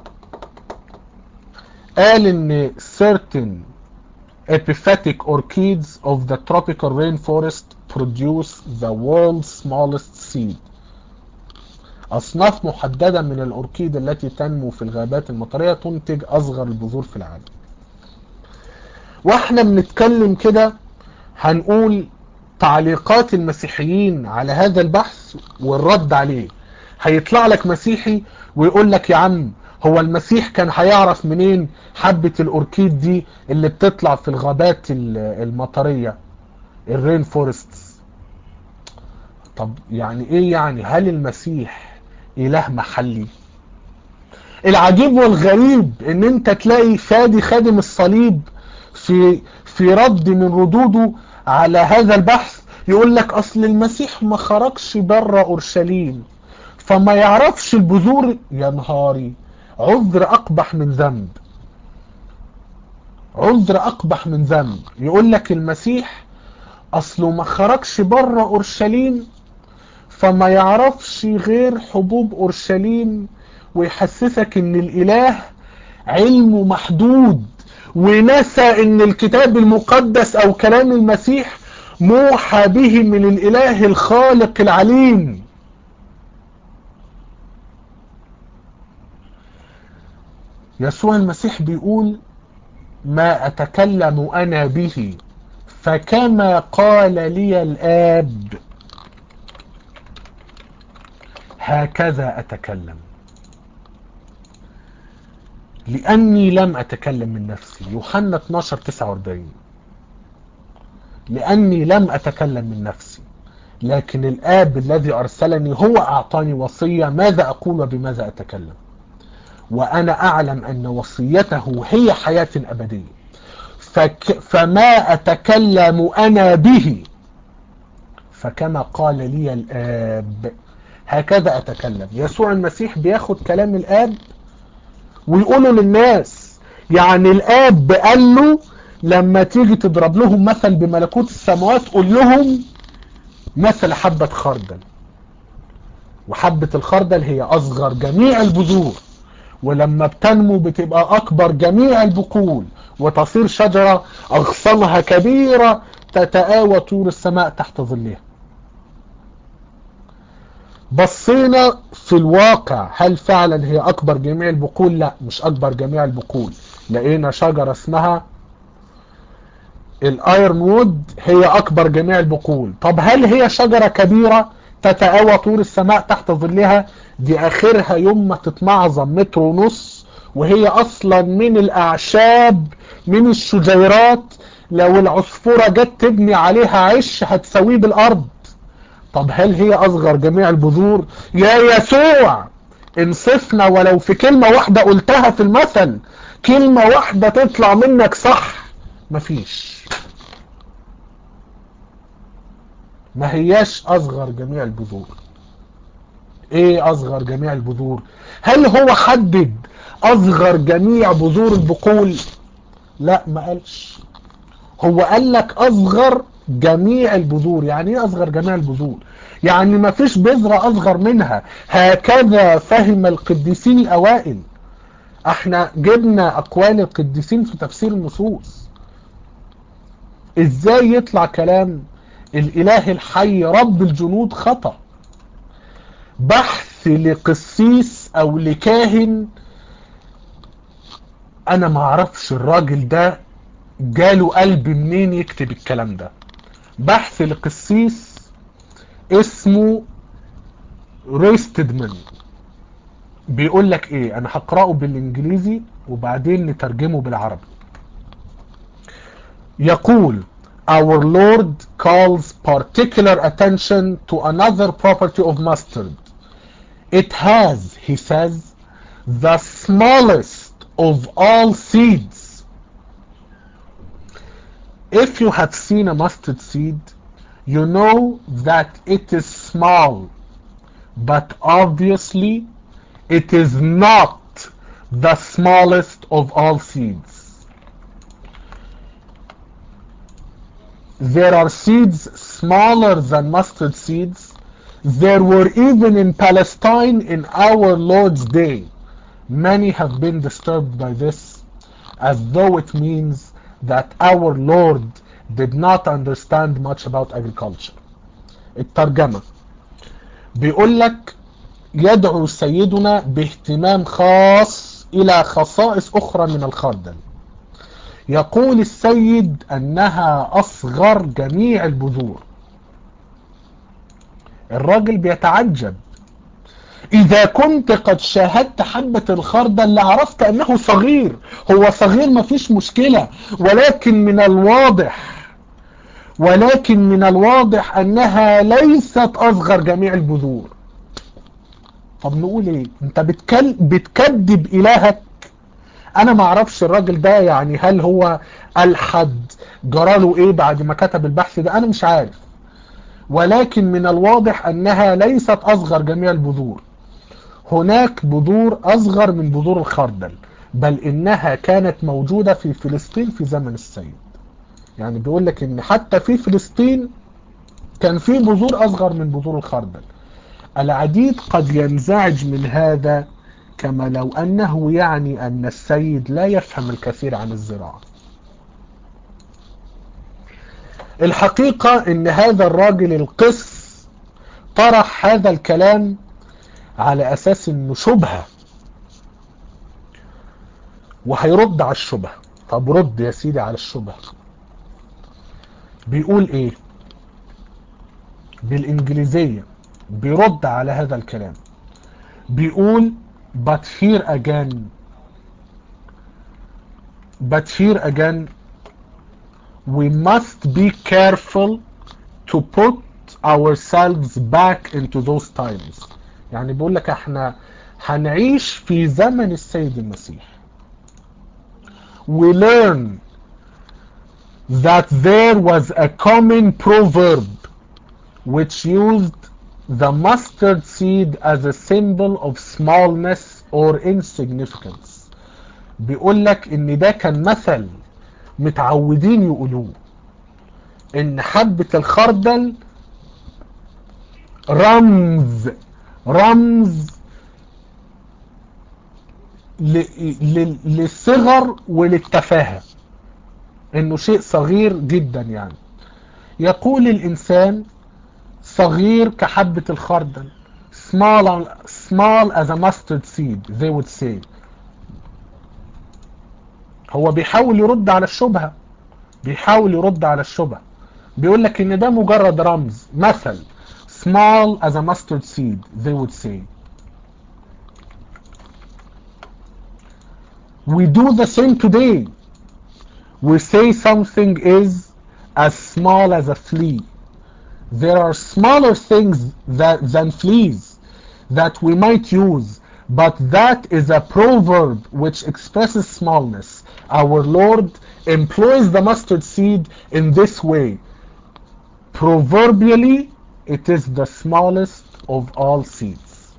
قال ان certain epiphytic orchids of the tropical rainforest produce the world's smallest seed أصناف محددة من الأوركيد التي تنمو في الغابات المطرية تنتج أصغر البذور في العالم واحنا بنتكلم كده هنقول تعليقات المسيحيين على هذا البحث والرد عليه هيطلع لك مسيحي ويقول لك يا عم هو المسيح كان هيعرف منين حبة الأوركيد دي اللي بتطلع في الغابات المطرية الرين فورستس طب يعني ايه يعني هل المسيح اله محلي العجيب والغريب ان انت تلاقي فادي خادم الصليب في في رد من ردوده على هذا البحث يقول لك اصل المسيح ما خرجش بره اورشليم فما يعرفش البذور يا نهاري عذر اقبح من ذنب عذر اقبح من ذنب يقول لك المسيح اصله ما خرجش بره اورشليم فما يعرفش غير حبوب اورشليم ويحسسك ان الاله علمه محدود ونسى ان الكتاب المقدس او كلام المسيح موحى به من الاله الخالق العليم يسوع المسيح بيقول ما اتكلم انا به فكما قال لي الاب هكذا اتكلم لاني لم اتكلم من نفسي يوحنا 12 49 لاني لم اتكلم من نفسي لكن الاب الذي ارسلني هو اعطاني وصيه ماذا اقول وبماذا اتكلم وانا اعلم ان وصيته هي حياه ابديه فك فما اتكلم انا به فكما قال لي الاب هكذا اتكلم يسوع المسيح بياخد كلام الاب ويقولوا للناس يعني الاب قال له لما تيجي تضرب لهم مثل بملكوت السماوات قول لهم مثل حبة خردل وحبة الخردل هي اصغر جميع البذور ولما بتنمو بتبقى اكبر جميع البقول وتصير شجرة اغصانها كبيرة تتآوى طول السماء تحت ظلها بصينا في الواقع هل فعلا هي اكبر جميع البقول لا مش اكبر جميع البقول لقينا شجرة اسمها الايرون وود هي اكبر جميع البقول طب هل هي شجرة كبيرة تتآوى طور السماء تحت ظلها دي اخرها يوم ما تتمعظم متر ونص وهي اصلا من الاعشاب من الشجيرات لو العصفورة جت تبني عليها عش هتسويه بالارض طب هل هي اصغر جميع البذور يا يسوع انصفنا ولو في كلمة واحدة قلتها في المثل كلمة واحدة تطلع منك صح مفيش ما هياش اصغر جميع البذور ايه اصغر جميع البذور هل هو حدد اصغر جميع بذور البقول لا ما قالش هو قال لك اصغر جميع البذور يعني ايه اصغر جميع البذور يعني ما فيش بذرة اصغر منها هكذا فهم القديسين الاوائل احنا جبنا اقوال القديسين في تفسير النصوص ازاي يطلع كلام الاله الحي رب الجنود خطأ بحث لقسيس او لكاهن انا ما اعرفش الراجل ده جاله قلب منين يكتب الكلام ده بحث لقسيس اسمه ريستدمان بيقول لك ايه انا هقراه بالانجليزي وبعدين نترجمه بالعربي يقول Our Lord calls particular attention to another property of mustard. It has, he says, the smallest of all seeds. If you have seen a mustard seed, you know that it is small, but obviously it is not the smallest of all seeds. There are seeds smaller than mustard seeds. There were even in Palestine in our Lord's day. Many have been disturbed by this, as though it means that our Lord did not understand much about agriculture. الترجمة بيقول لك يدعو سيدنا باهتمام خاص إلى خصائص أخرى من الخردل يقول السيد أنها أصغر جميع البذور الراجل بيتعجب إذا كنت قد شاهدت حبة الخردل لعرفت أنه صغير هو صغير ما فيش مشكلة ولكن من الواضح ولكن من الواضح أنها ليست أصغر جميع البذور طب نقول إيه أنت بتكل... بتكذب إلهك أنا ما أعرفش الراجل ده يعني هل هو ألحد جراله إيه بعد ما كتب البحث ده أنا مش عارف ولكن من الواضح أنها ليست أصغر جميع البذور هناك بذور أصغر من بذور الخردل بل إنها كانت موجودة في فلسطين في زمن السيد يعني بيقول لك إن حتى في فلسطين كان في بذور أصغر من بذور الخردل العديد قد ينزعج من هذا كما لو أنه يعني أن السيد لا يفهم الكثير عن الزراعة الحقيقة ان هذا الراجل القس طرح هذا الكلام على اساس انه شبهة وهيرد على الشبهة طب رد يا سيدي على الشبهة بيقول ايه بالانجليزية بيرد على هذا الكلام بيقول but here again but here again we must be careful to put ourselves back into those times يعني بيقول لك احنا هنعيش في زمن السيد المسيح we learn that there was a common proverb which used the mustard seed as a symbol of smallness or insignificance بيقول لك ان ده كان مثل متعودين يقولوه ان حبة الخردل رمز رمز للصغر وللتفاهة انه شيء صغير جدا يعني يقول الانسان صغير كحبة الخردل small, small as a mustard seed they would say هو بيحاول يرد على الشبهة بيحاول يرد على الشبه بيقول لك ان ده مجرد رمز مثل small as a mustard seed they would say we do the same today we say something is as small as a flea there are smaller things that, than fleas that we might use but that is a proverb which expresses smallness our lord employs the mustard seed in this way proverbially it is the smallest of all seeds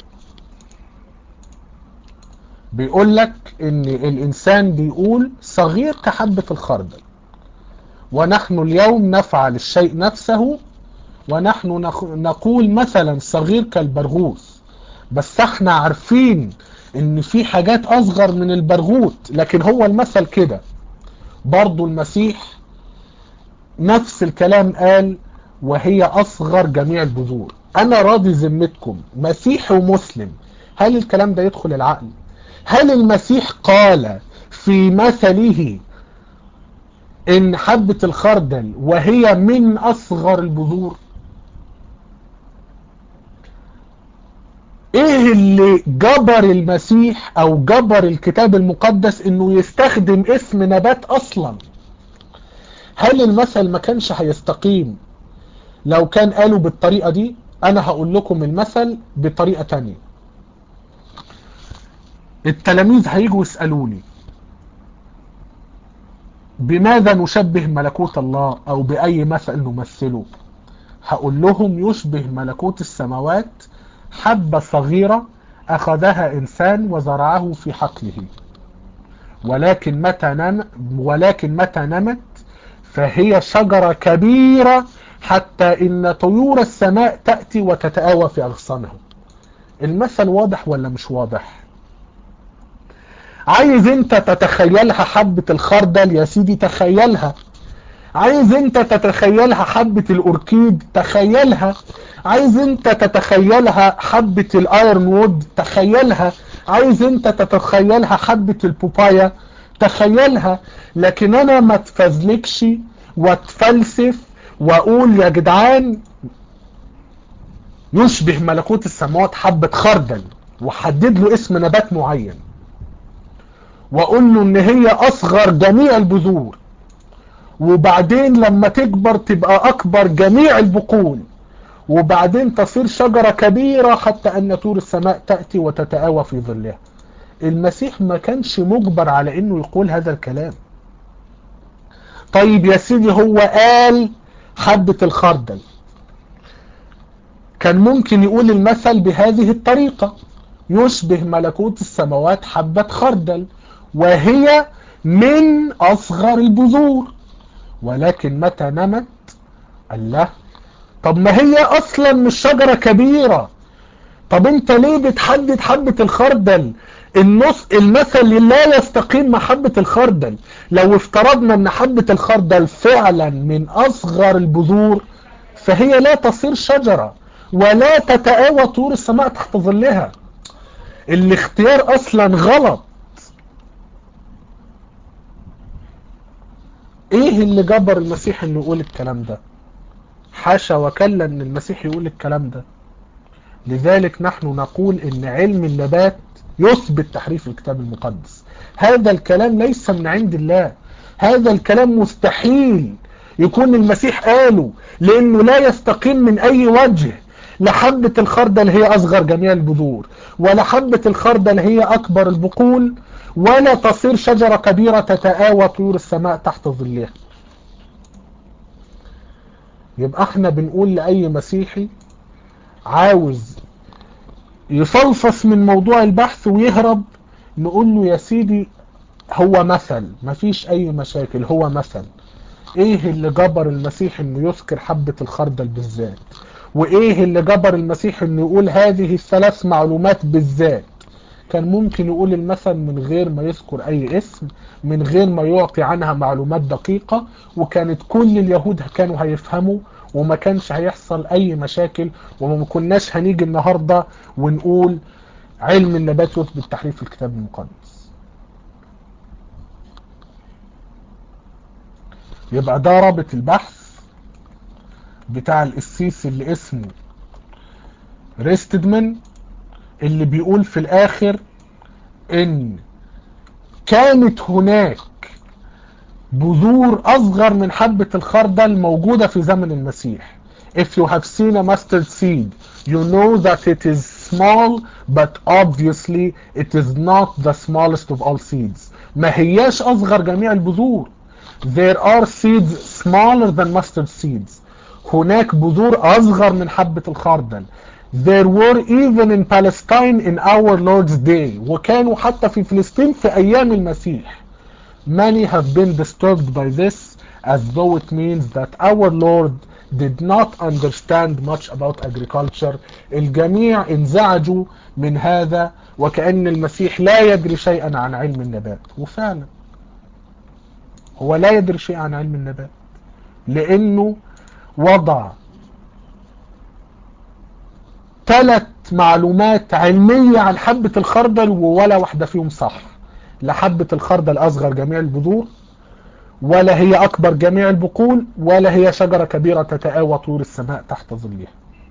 بيقول لك ان الانسان بيقول صغير كحبة الخردل ونحن اليوم نفعل الشيء نفسه ونحن نقول مثلا صغير كالبرغوث بس احنا عارفين ان في حاجات اصغر من البرغوث لكن هو المثل كده برضو المسيح نفس الكلام قال وهي اصغر جميع البذور انا راضي ذمتكم مسيحي ومسلم هل الكلام ده يدخل العقل هل المسيح قال في مثله ان حبة الخردل وهي من اصغر البذور ايه اللي جبر المسيح او جبر الكتاب المقدس انه يستخدم اسم نبات اصلا هل المثل ما كانش هيستقيم لو كان قالوا بالطريقة دي انا هقول لكم المثل بطريقة تانية التلاميذ هيجوا يسألوني بماذا نشبه ملكوت الله او باي مثل نمثله هقول لهم يشبه ملكوت السماوات حبة صغيرة اخذها انسان وزرعه في حقله ولكن متى نم ولكن متى نمت فهي شجرة كبيرة حتى ان طيور السماء تأتي وتتآوى في اغصانها المثل واضح ولا مش واضح عايز انت تتخيلها حبة الخردل يا سيدي تخيلها عايز انت تتخيلها حبة الاوركيد تخيلها عايز انت تتخيلها حبة الايرون وود تخيلها عايز انت تتخيلها حبة البوبايا تخيلها لكن انا ما اتفزلكش واتفلسف واقول يا جدعان يشبه ملكوت السماوات حبة خردل وحدد له اسم نبات معين واقول له ان هي اصغر جميع البذور وبعدين لما تكبر تبقى اكبر جميع البقول وبعدين تصير شجرة كبيرة حتى ان طور السماء تأتي وتتآوى في ظلها المسيح ما كانش مجبر على انه يقول هذا الكلام طيب يا سيدي هو قال حبة الخردل كان ممكن يقول المثل بهذه الطريقة يشبه ملكوت السماوات حبة خردل وهي من أصغر البذور ولكن متى نمت الله طب ما هي أصلا مش شجرة كبيرة طب انت ليه بتحدد حبة الخردل النص المثل لا يستقيم مع حبة الخردل لو افترضنا ان حبة الخردل فعلا من اصغر البذور فهي لا تصير شجرة ولا تتآوى طور السماء تحت ظلها الاختيار اصلا غلط ايه اللي جبر المسيح انه يقول الكلام ده حاشا وكلا ان المسيح يقول الكلام ده لذلك نحن نقول ان علم النبات يثبت تحريف الكتاب المقدس هذا الكلام ليس من عند الله هذا الكلام مستحيل يكون المسيح قاله لانه لا يستقيم من اي وجه لحبة الخردل هي اصغر جميع البذور ولا حبة الخردل هي اكبر البقول ولا تصير شجرة كبيرة تتآوى طيور السماء تحت ظلها يبقى احنا بنقول لأي مسيحي عاوز يفلفص من موضوع البحث ويهرب نقول له يا سيدي هو مثل مفيش اي مشاكل هو مثل ايه اللي جبر المسيح انه يذكر حبة الخردل بالذات وايه اللي جبر المسيح انه يقول هذه الثلاث معلومات بالذات كان ممكن يقول المثل من غير ما يذكر اي اسم من غير ما يعطي عنها معلومات دقيقة وكانت كل اليهود كانوا هيفهموا وما كانش هيحصل اي مشاكل وما كناش هنيجي النهاردة ونقول علم النبات يثبت تحريف الكتاب المقدس يبقى ده رابط البحث بتاع القسيس اللي اسمه ريستدمان اللي بيقول في الاخر ان كانت هناك بذور اصغر من حبة الخردل موجودة في زمن المسيح if you have seen a mustard seed you know that it is small but obviously it is not the smallest of all seeds ما هياش اصغر جميع البذور there are seeds smaller than mustard seeds هناك بذور اصغر من حبة الخردل there were even in Palestine in our Lord's day وكانوا حتى في فلسطين في ايام المسيح many have been disturbed by this as though it means that our Lord did not understand much about agriculture الجميع انزعجوا من هذا وكأن المسيح لا يدري شيئا عن علم النبات وفعلا هو لا يدري شيئا عن علم النبات لأنه وضع ثلاث معلومات علمية عن حبة الخردل وولا واحدة فيهم صح لا حبة الخردل أصغر جميع البذور ولا هي أكبر جميع البقول ولا هي شجرة كبيرة تتآوى طور السماء تحت ظلها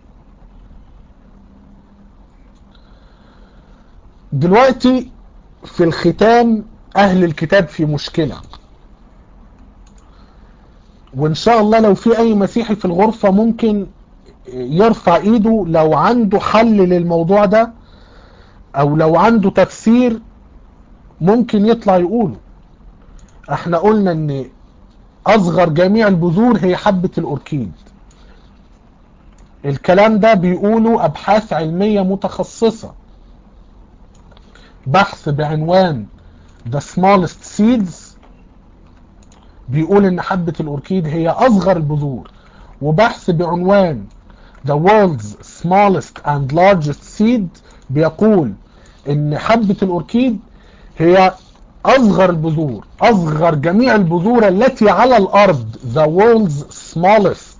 دلوقتي في الختام أهل الكتاب في مشكلة وإن شاء الله لو في أي مسيحي في الغرفة ممكن يرفع إيده لو عنده حل للموضوع ده أو لو عنده تفسير ممكن يطلع يقوله احنا قلنا ان اصغر جميع البذور هي حبة الاوركيد الكلام ده بيقولوا ابحاث علمية متخصصة بحث بعنوان The Smallest Seeds بيقول ان حبة الاوركيد هي اصغر البذور وبحث بعنوان The World's Smallest and Largest Seed بيقول ان حبة الاوركيد هي اصغر البذور اصغر جميع البذور التي على الارض the world's smallest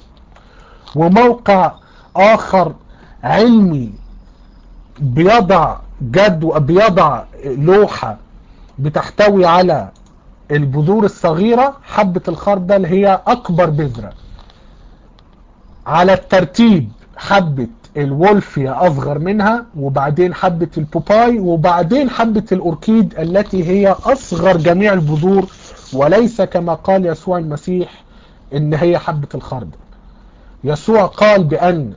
وموقع اخر علمي بيضع جدول بيضع لوحة بتحتوي على البذور الصغيرة حبة الخردل هي اكبر بذرة على الترتيب حبة الولفيا اصغر منها وبعدين حبة البوباي وبعدين حبة الاوركيد التي هي اصغر جميع البذور وليس كما قال يسوع المسيح ان هي حبة الخردل يسوع قال بان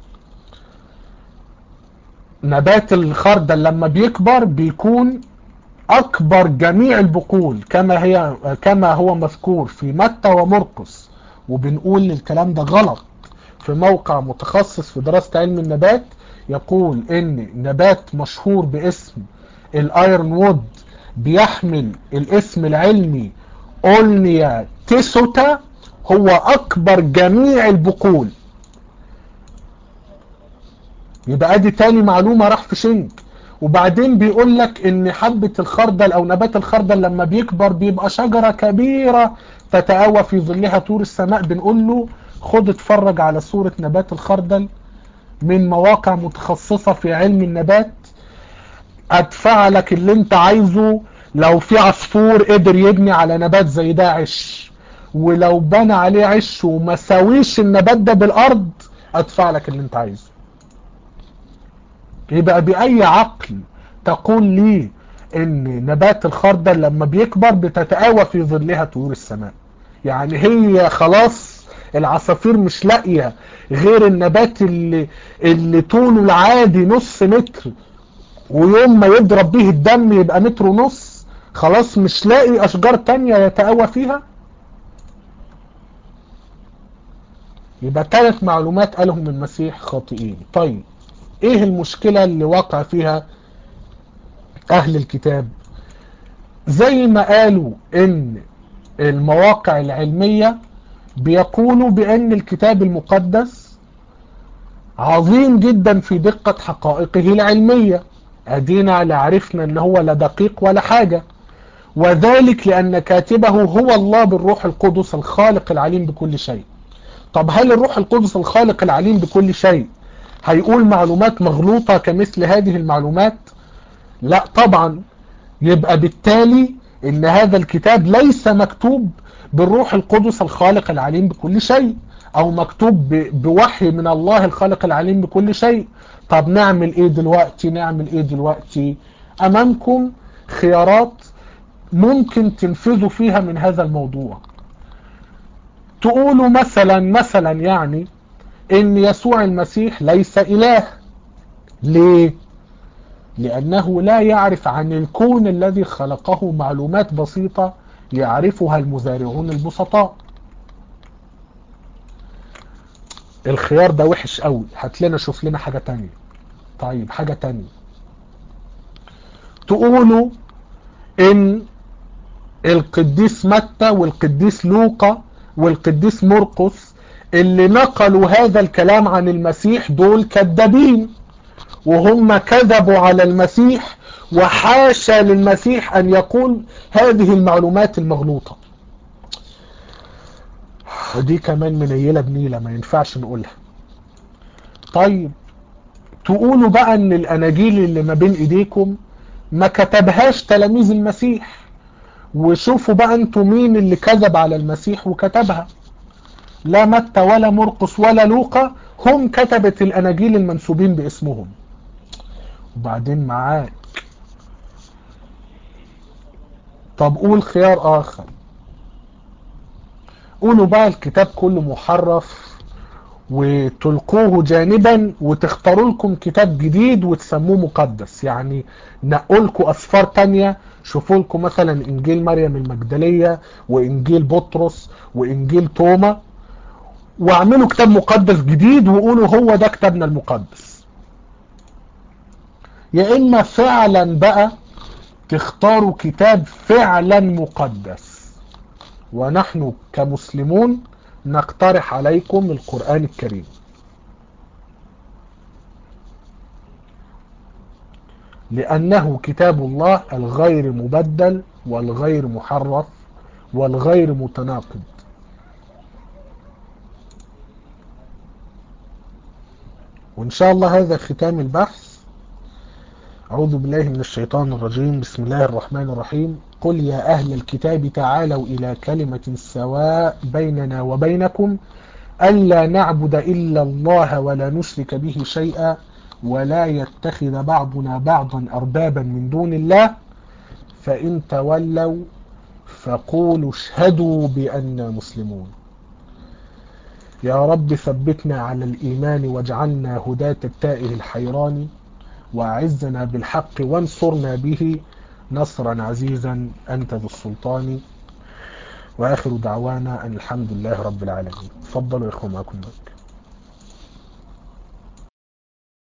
نبات الخردل لما بيكبر بيكون اكبر جميع البقول كما هي كما هو مذكور في متى ومرقس وبنقول الكلام ده غلط في موقع متخصص في دراسة علم النبات يقول ان نبات مشهور باسم الايرون وود بيحمل الاسم العلمي اولنيا تيسوتا هو اكبر جميع البقول يبقى ادي تاني معلومة راح في شنك وبعدين بيقول لك ان حبة الخردل او نبات الخردل لما بيكبر بيبقى شجرة كبيرة تتآوى في ظلها طور السماء بنقول له خد اتفرج على صورة نبات الخردل من مواقع متخصصة في علم النبات ادفع لك اللي انت عايزه لو في عصفور قدر يبني على نبات زي ده عش ولو بنى عليه عش وما ساويش النبات ده بالارض ادفع لك اللي انت عايزه يبقى باي عقل تقول لي ان نبات الخردل لما بيكبر بتتآوى في ظلها طيور السماء يعني هي خلاص العصافير مش لاقيه غير النبات اللي اللي طوله العادي نص متر ويوم ما يضرب به الدم يبقى متر ونص خلاص مش لاقي اشجار تانية يتقوى فيها يبقى ثلاث معلومات قالهم المسيح خاطئين طيب ايه المشكلة اللي وقع فيها اهل الكتاب زي ما قالوا ان المواقع العلمية بيقولوا بان الكتاب المقدس عظيم جدا في دقة حقائقه العلمية ادينا لا عرفنا ان هو لا دقيق ولا حاجة وذلك لان كاتبه هو الله بالروح القدس الخالق العليم بكل شيء طب هل الروح القدس الخالق العليم بكل شيء هيقول معلومات مغلوطة كمثل هذه المعلومات لا طبعا يبقى بالتالي ان هذا الكتاب ليس مكتوب بالروح القدس الخالق العليم بكل شيء او مكتوب بوحي من الله الخالق العليم بكل شيء طب نعمل ايه دلوقتي نعمل ايه دلوقتي امامكم خيارات ممكن تنفذوا فيها من هذا الموضوع تقولوا مثلا مثلا يعني ان يسوع المسيح ليس اله ليه لانه لا يعرف عن الكون الذي خلقه معلومات بسيطة يعرفها المزارعون البسطاء الخيار ده وحش قوي هات لنا شوف لنا حاجة تانية طيب حاجة تانية تقولوا ان القديس متى والقديس لوقا والقديس مرقس اللي نقلوا هذا الكلام عن المسيح دول كذابين وهم كذبوا على المسيح وحاشا للمسيح ان يقول هذه المعلومات المغلوطة دي كمان منيلة بنيلة ما ينفعش نقولها طيب تقولوا بقى ان الاناجيل اللي ما بين ايديكم ما كتبهاش تلاميذ المسيح وشوفوا بقى انتوا مين اللي كذب على المسيح وكتبها لا متى ولا مرقس ولا لوقا هم كتبة الاناجيل المنسوبين باسمهم وبعدين معاك طب قول خيار اخر قولوا بقى الكتاب كله محرف وتلقوه جانبا وتختاروا لكم كتاب جديد وتسموه مقدس يعني نقوا لكم اسفار تانية شوفوا لكم مثلا انجيل مريم المجدلية وانجيل بطرس وانجيل توما واعملوا كتاب مقدس جديد وقولوا هو ده كتابنا المقدس يا اما فعلا بقى تختاروا كتاب فعلا مقدس ونحن كمسلمون نقترح عليكم القرآن الكريم لأنه كتاب الله الغير مبدل والغير محرف والغير متناقض وإن شاء الله هذا ختام البحث أعوذ بالله من الشيطان الرجيم بسم الله الرحمن الرحيم قل يا أهل الكتاب تعالوا إلى كلمة سواء بيننا وبينكم ألا نعبد إلا الله ولا نشرك به شيئا ولا يتخذ بعضنا بعضا أربابا من دون الله فإن تولوا فقولوا اشهدوا بأننا مسلمون يا رب ثبتنا على الإيمان واجعلنا هداة التائه الحيران وأعزنا بالحق وانصرنا به نصرا عزيزا أنت ذو السلطان وآخر دعوانا أن الحمد لله رب العالمين تفضلوا يا إخوة معكم